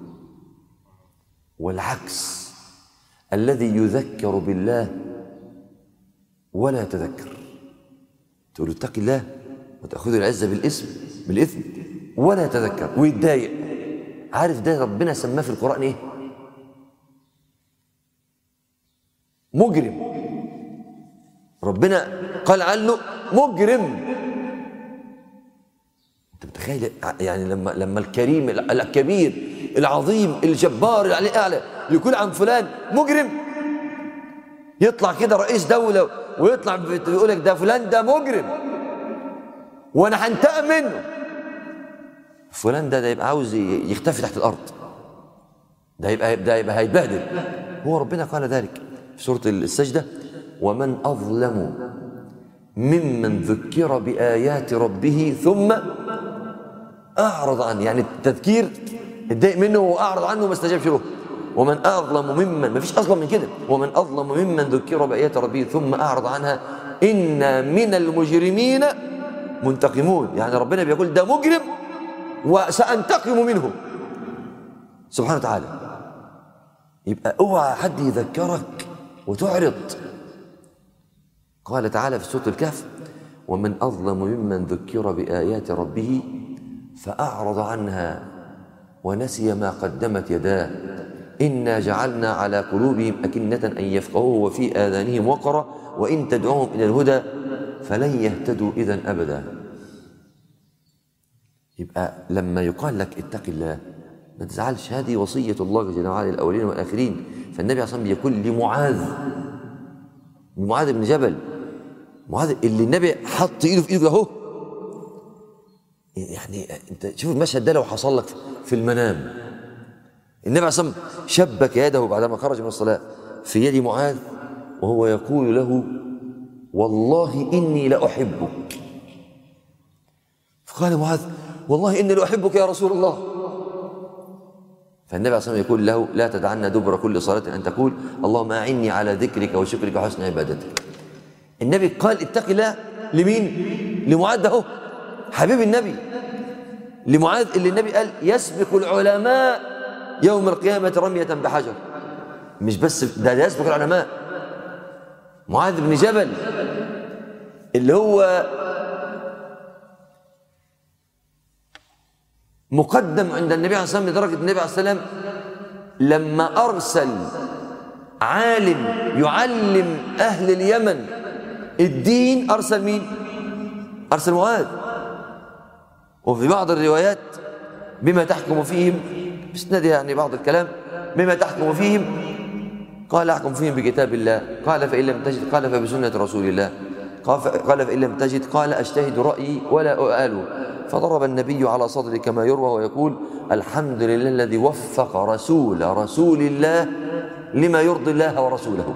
والعكس الذي يذكر بالله ولا يتذكر تقول اتق الله وتأخذ العزة بالاسم بالإثم ولا يتذكر ويتضايق عارف ده ربنا سماه في القرآن ايه مجرم ربنا قال عنه مجرم انت متخيل يعني لما لما الكريم الكبير العظيم الجبار اللي عليه اعلى يقول عن فلان مجرم يطلع كده رئيس دولة ويطلع يقول لك ده فلان ده مجرم وانا هنتقم منه فلان ده ده يبقى عاوز يختفي تحت الارض ده يبقى ده يبقى هيتبهدل هو ربنا قال ذلك في سوره السجده ومن اظلم ممن ذكر بآيات ربه ثم أعرض عنه يعني التذكير اتضايق منه وأعرض عنه ما استجابش له ومن أظلم ممن ما فيش أظلم من كده ومن أظلم ممن ذكر بآيات ربه ثم أعرض عنها إنا من المجرمين منتقمون يعني ربنا بيقول ده مجرم وسأنتقم منه سبحانه وتعالى يبقى اوعى حد يذكرك وتعرض قال تعالى في سورة الكهف ومن أظلم ممن ذكر بآيات ربه فأعرض عنها ونسي ما قدمت يداه إنا جعلنا على قلوبهم أكنة أن يفقهوه وفي آذانهم وقرا وإن تدعوهم إلى الهدى فلن يهتدوا إذا أبدا يبقى لما يقال لك اتق الله ما تزعلش هذه وصية الله جل وعلا للأولين والآخرين فالنبي عليه الصلاة والسلام يقول لمعاذ معاذ بن جبل معاذ اللي النبي حط ايده في ايده اهو يعني انت شوف المشهد ده لو حصل لك في المنام النبي عليه الصلاه والسلام شبك يده بعدما خرج من الصلاه في يد معاذ وهو يقول له والله اني لاحبك فقال معاذ والله اني لاحبك يا رسول الله فالنبي عليه الصلاه والسلام يقول له لا تدعنا دبر كل صلاه ان تقول اللهم اعني على ذكرك وشكرك وحسن عبادتك النبي قال اتق الله لمين لمعاذ ده اهو حبيب النبي لمعاذ اللي النبي قال يسبق العلماء يوم القيامة رمية بحجر مش بس ده, ده يسبق العلماء معاذ بن جبل اللي هو مقدم عند النبي عليه الصلاة والسلام لدرجة النبي عليه الصلاة والسلام لما أرسل عالم يعلم أهل اليمن الدين أرسل مين؟ أرسل معاذ وفي بعض الروايات بما تحكم فيهم بسند يعني بعض الكلام بما تحكم فيهم قال احكم فيهم بكتاب الله قال فإن لم تجد قال فبسنة رسول الله قال فإن لم تجد قال أجتهد رأيي ولا أآله فضرب النبي على صدره كما يروى ويقول الحمد لله الذي وفق رسول رسول الله لما يرضي الله ورسوله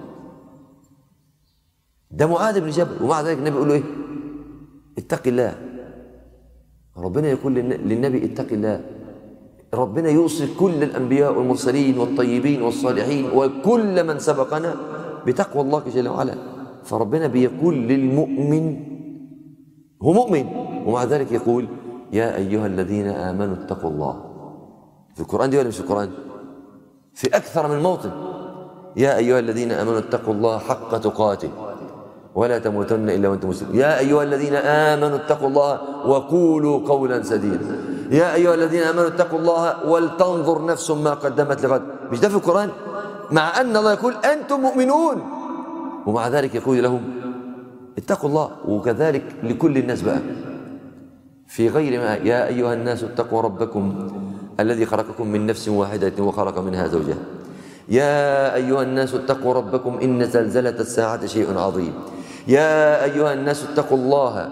ده معاذ بن جبل ومع ذلك النبي يقول له ايه اتق الله ربنا يقول للنبي اتق الله ربنا يوصي كل الانبياء والمرسلين والطيبين والصالحين وكل من سبقنا بتقوى الله جل وعلا فربنا بيقول للمؤمن هو مؤمن ومع ذلك يقول يا ايها الذين امنوا اتقوا الله في القران دي ولا مش في القران في اكثر من موطن يا ايها الذين امنوا اتقوا الله حق تقاته ولا تموتن الا وانتم مسلمون يا ايها الذين امنوا اتقوا الله وقولوا قولا سديدا يا ايها الذين امنوا اتقوا الله ولتنظر نفس ما قدمت لغد مش ده في القران مع ان الله يقول انتم مؤمنون ومع ذلك يقول لهم اتقوا الله وكذلك لكل الناس بقى في غير ما يا ايها الناس اتقوا ربكم الذي خلقكم من نفس واحده وخلق منها زوجها يا ايها الناس اتقوا ربكم ان زلزله الساعه شيء عظيم يا أيها الناس اتقوا الله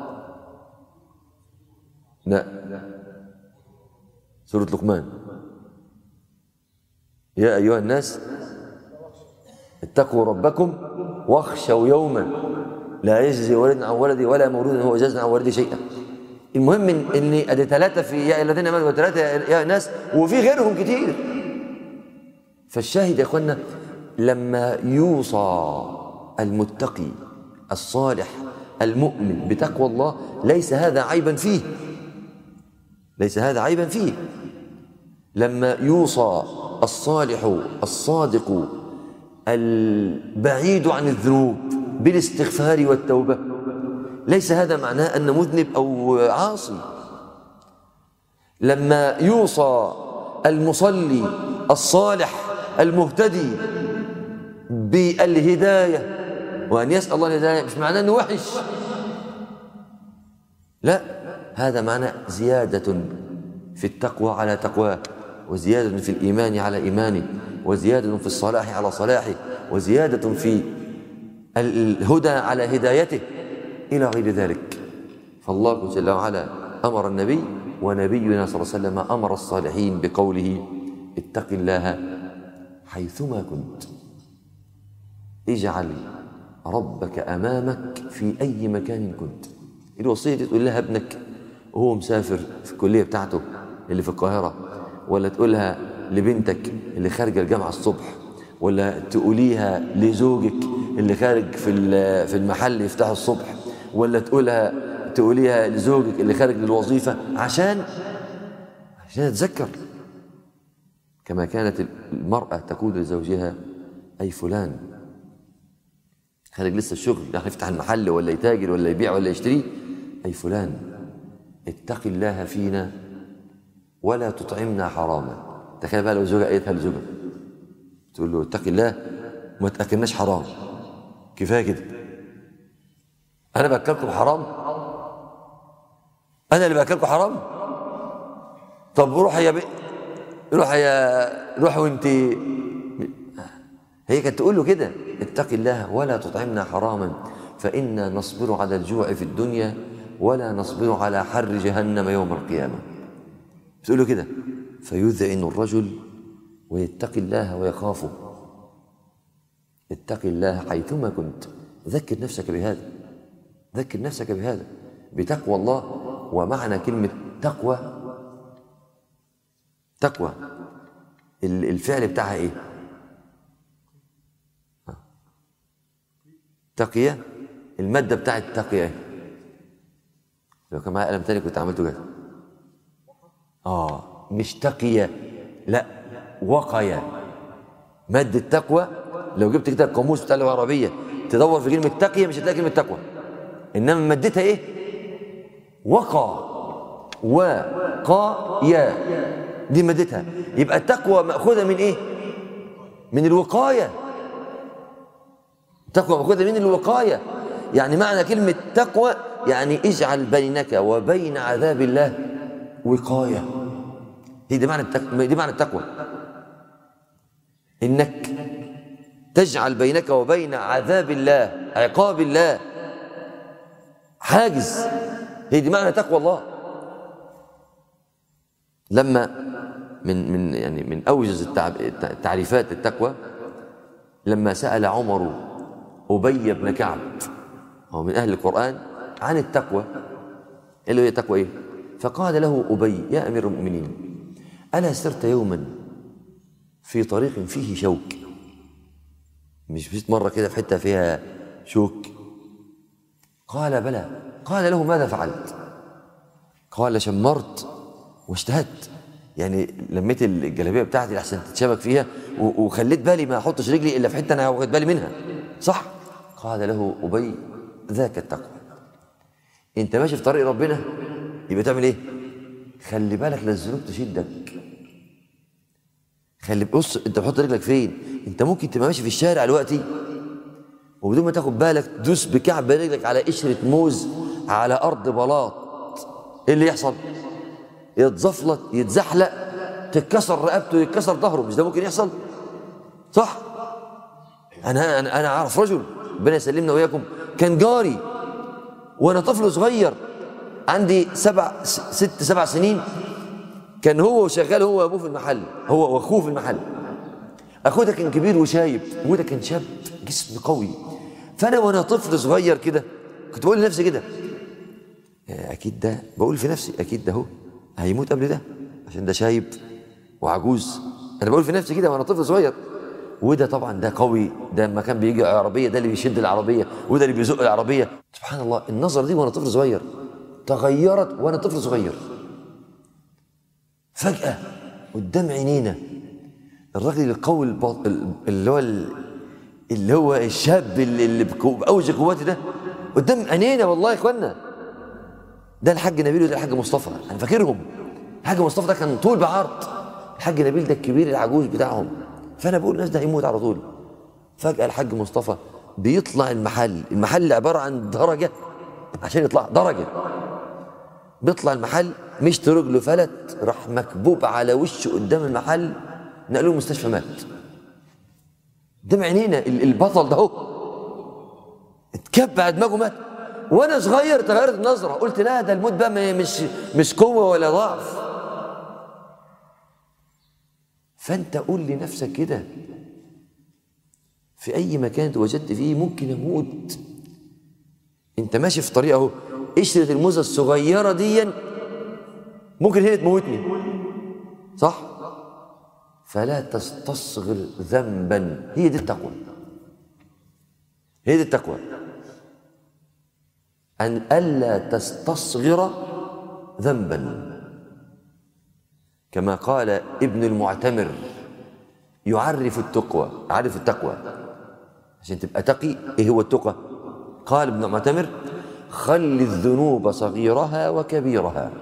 لا سورة لقمان يا أيها الناس اتقوا ربكم واخشوا يوما لا يجزي ولد عن ولدي ولا مولود هو جاز عن ولدي شيئا المهم ان اني ادي ثلاثه في يا الذين امنوا وثلاثه يا ناس وفي غيرهم كتير فالشاهد يا اخوانا لما يوصى المتقي الصالح المؤمن بتقوى الله ليس هذا عيبا فيه ليس هذا عيبا فيه لما يوصى الصالح الصادق البعيد عن الذنوب بالاستغفار والتوبه ليس هذا معناه ان مذنب او عاصي لما يوصى المصلي الصالح المهتدي بالهدايه وأن يسأل الله الهداية مش معناه أنه وحش لا هذا معنى زيادة في التقوى على تقواه وزيادة في الإيمان على إيمانه وزيادة في الصلاح على صلاحه وزيادة في الهدى على هدايته إلى غير ذلك فالله جل وعلا أمر النبي ونبينا صلى الله عليه وسلم أمر الصالحين بقوله اتق الله حيثما كنت اجعل ربك امامك في اي مكان كنت الوصيه دي تقول لها ابنك وهو مسافر في الكليه بتاعته اللي في القاهره ولا تقولها لبنتك اللي خارجه الجامعه الصبح ولا تقوليها لزوجك اللي خارج في ال- في المحل يفتحه الصبح ولا تقولها تقوليها لزوجك اللي خارج للوظيفه عشان عشان يتذكر كما كانت المرأة تقول لزوجها أي فلان خارج لسه الشغل راح يفتح المحل ولا يتاجر ولا يبيع ولا يشتري أي فلان اتق الله فينا ولا تطعمنا حراما تخيل بقى لو زوجها قالتها لزوجها تقول له اتق الله وما تاكلناش حرام كفايه كده انا باكلكم حرام انا اللي باكلكم حرام طب روح يا بي روح يا روح وانت هي كانت تقول له كده اتق الله ولا تطعمنا حراما فإنا نصبر على الجوع في الدنيا ولا نصبر على حر جهنم يوم القيامة بتقول له كده فيذعن الرجل ويتقي الله ويخافه اتق الله حيثما كنت ذكر نفسك بهذا ذكر نفسك بهذا بتقوى الله ومعنى كلمة تقوى تقوى ال- الفعل بتاعها ايه ها. تقية المادة بتاعت تقية ايه لو كان معايا قلم تاني كنت عملته كده اه مش تقية لا وقية مادة تقوى لو جبت كده القاموس بتاع اللغة العربية تدور في كلمة تقية مش هتلاقي كلمة تقوى إنما مادتها إيه؟ وقى وقايا دي مادتها يبقى التقوى مأخوذة من إيه؟ من الوقاية تقوى مأخوذة من الوقاية يعني معنى كلمة تقوى يعني اجعل بينك وبين عذاب الله وقاية هي دي معنى التقوى دي معنى التقوى انك تجعل بينك وبين عذاب الله عقاب الله حاجز هي دي معنى تقوى الله لما من من يعني من اوجز التعب- تعريفات التقوى لما سال عمر ابي بن كعب هو من اهل القران عن التقوى قال له هي تقوى ايه فقال له ابي يا امير المؤمنين الا سرت يوما في طريق فيه شوك مش بس مرة كده في حتة فيها شوك قال بلى قال له ماذا فعلت قال شمرت واجتهدت يعني لميت الجلابيه بتاعتي لحسن تتشبك فيها و- وخليت بالي ما احطش رجلي الا في حته انا واخد بالي منها صح قال له ابي ذاك التقوى انت ماشي في طريق ربنا يبقى تعمل ايه خلي بالك لا الذنوب تشدك خلي بص انت بتحط رجلك فين انت ممكن تبقى ماشي في الشارع دلوقتي وبدون ما تاخد بالك تدوس بكعب رجلك على قشره موز على ارض بلاط ايه اللي يحصل يتزفلط يتزحلق تتكسر رقبته يتكسر ظهره مش ده ممكن يحصل صح انا انا انا اعرف رجل ربنا يسلمنا واياكم كان جاري وانا طفل صغير عندي سبع س- ست سبع سنين كان هو شغال هو وابوه في المحل هو واخوه في المحل اخوه ده كان كبير وشايب ابوه ده كان شاب جسم قوي فانا وانا طفل صغير كده كنت بقول لنفسي كده "آه، اكيد ده بقول في نفسي اكيد ده هو هيموت قبل ده عشان ده شايب وعجوز انا بقول في نفسي كده وانا طفل صغير وده طبعا ده قوي ده لما كان بيجي عربيه ده اللي بيشد العربيه وده اللي بيزق العربيه سبحان الله النظره دي وانا طفل صغير تغيرت وانا طفل صغير فجأة قدام عينينا الراجل القوي البط... اللي هو ال- اللي هو الشاب اللي, اللي بكو- بأوج قوته ده قدام عينينا والله يا اخوانا ده الحاج نبيل وده الحاج مصطفى انا فاكرهم الحاج مصطفى ده كان طول بعرض الحاج نبيل ده الكبير العجوز بتاعهم فانا بقول الناس ده هيموت على طول فجأة الحاج مصطفى بيطلع المحل المحل عبارة عن درجة عشان يطلع درجة بيطلع المحل مشت رجله فلت راح مكبوب على وشه قدام المحل نقلوه المستشفى مات قدام عينينا ال- البطل ده اهو اتكب على دماغه مات وانا صغير تغيرت النظره قلت لا ده الموت بقى ما- مش مش قوه ولا ضعف فانت قول لنفسك كده في أي مكان توجدت فيه ممكن أموت أنت ماشي في طريق أهو قشرة الموزة الصغيرة دي ممكن هي تموتني صح؟ فلا تستصغر ذنبا هي دي التقوى هي دي التقوى أن ألا تستصغر ذنبا كما قال ابن المعتمر يعرف التقوى يعرف التقوى عشان تبقى تقي ايه هو التقى قال ابن المعتمر خل الذنوب صغيرها وكبيرها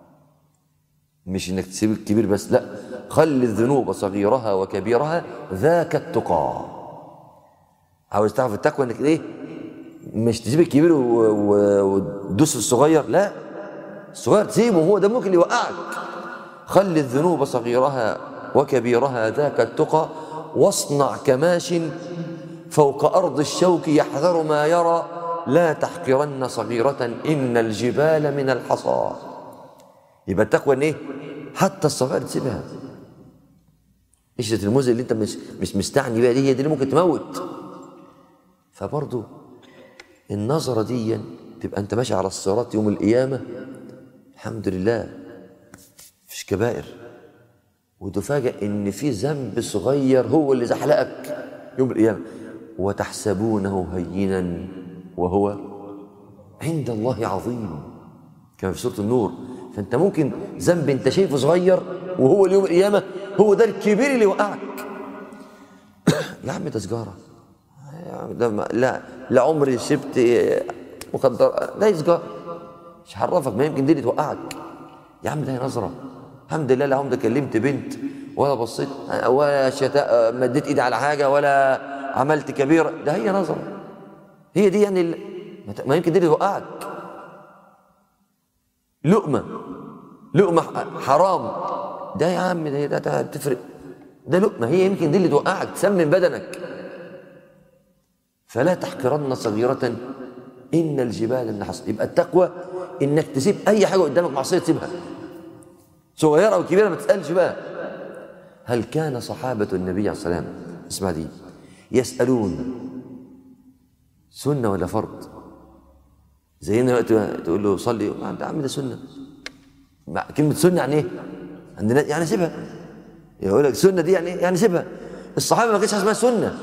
مش انك تسيب الكبير بس لا خل الذنوب صغيرها وكبيرها ذاك التقى عاوز تعرف التقوى انك ايه مش تسيب الكبير و- و- وتدوس في الصغير لا الصغير تسيبه هو ده ممكن اللي يوقعك خل الذنوب صغيرها وكبيرها ذاك التقى واصنع كماش فوق أرض الشوك يحذر ما يرى لا تحقرن صغيرة إن الجبال من الحصى يبقى التقوى ان ايه حتى الصغير تسيبها قشرة الموز اللي انت مش مش مستعني بيها دي هي دي اللي ممكن تموت فبرضه النظرة دي تبقى انت ماشي على الصراط يوم القيامة الحمد لله مفيش كبائر وتفاجأ ان في ذنب صغير هو اللي زحلقك يوم القيامة وتحسبونه هينا وهو عند الله عظيم كما في سورة النور فانت ممكن ذنب انت شايفه صغير وهو اليوم القيامة هو ده الكبير اللي وقعك يا عم ده سجارة يا عم ده ما- لا لا عمري شربت مخدر ده سجارة مش عرفك ما يمكن دي اللي توقعك يا عم ده هي نظرة الحمد لله لا عمري كلمت بنت ولا بصيت ولا شتاء مديت ايدي على حاجة ولا عملت كبيرة ده هي نظرة هي دي يعني ال- ما يمكن دي اللي توقعك لقمة لقمة ح- حرام ده يا عم ده ده, ده تفرق ده لقمة هي يمكن دي اللي توقعك تسمم بدنك فلا تحقرن صغيرة إن الجبال من حصى يبقى التقوى إنك تسيب أي حاجة قدامك معصية تسيبها صغيرة أو كبيرة ما تسألش بقى هل كان صحابة النبي عليه الصلاة والسلام اسمع دي يسألون سنة ولا فرض زينا وقت تقول له صلي ما انت عم ده سنه مع- كلمه سنه يعني ايه؟ عندنا يعني سيبها يقول لك سنه دي يعني إيه؟ يعني سيبها الصحابه ما كانش اسمها سنه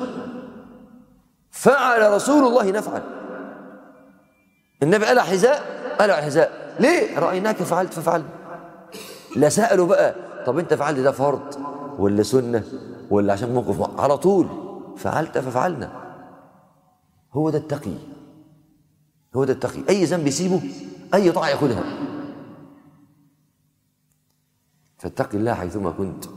فعل رسول الله نفعل النبي قال حذاء قال حذاء ليه؟ رايناك فعلت ففعلنا لا سالوا بقى طب انت فعلت ده فرض ولا سنه ولا عشان موقف مع- على طول فعلت ففعلنا هو ده التقي هو ده التقي اي ذنب يسيبه اي طاعه ياخذها فاتق الله حيثما كنت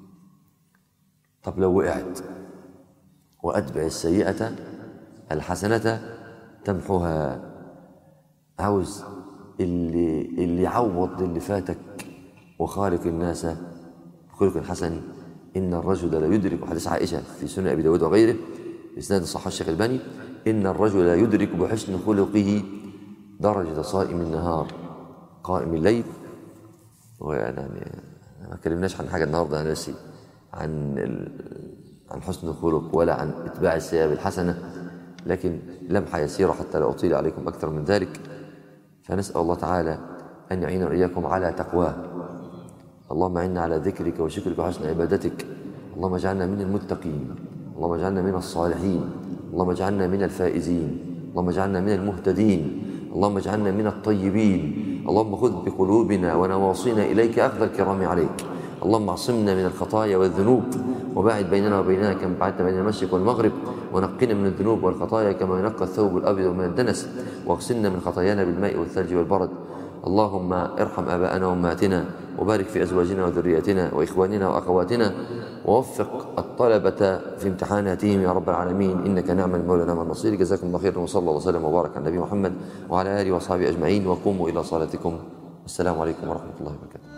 طب لو وقعت واتبع السيئه الحسنه تمحوها عاوز اللي اللي يعوض اللي فاتك وخالق الناس بخلق حسن ان الرجل لا يدرك حديث عائشه في سنن ابي داود وغيره باسناد صحيح الشيخ الباني ان الرجل لا يدرك بحسن خلقه درجه صائم النهار قائم الليل ويعني ما كلمناش عن حاجه النهارده انا ناسي عن ال... عن حسن الخلق ولا عن اتباع السيئه بالحسنه لكن لمحه يسيره حتى لا اطيل عليكم اكثر من ذلك فنسال الله تعالى ان يعيننا واياكم على تقواه اللهم اعنا على ذكرك وشكرك وحسن عبادتك اللهم اجعلنا من المتقين اللهم اجعلنا من الصالحين اللهم اجعلنا من الفائزين اللهم اجعلنا من المهتدين اللهم اجعلنا من الطيبين اللهم خذ بقلوبنا ونواصينا اليك اخذ الكرام عليك اللهم اعصمنا من الخطايا والذنوب وباعد بيننا وبينها كما بعدت بين المشرق والمغرب ونقنا من الذنوب والخطايا كما ينقى الثوب الابيض من الدنس واغسلنا من خطايانا بالماء والثلج والبرد اللهم ارحم اباءنا وامهاتنا وبارك في ازواجنا وذرياتنا واخواننا واخواتنا ووفق الطلبه في امتحاناتهم يا رب العالمين انك نعم المولى نعم النصير جزاكم الله خيرا وصلى الله وسلم وبارك على النبي محمد وعلى اله واصحابه اجمعين وقوموا الى صلاتكم السلام عليكم ورحمه الله وبركاته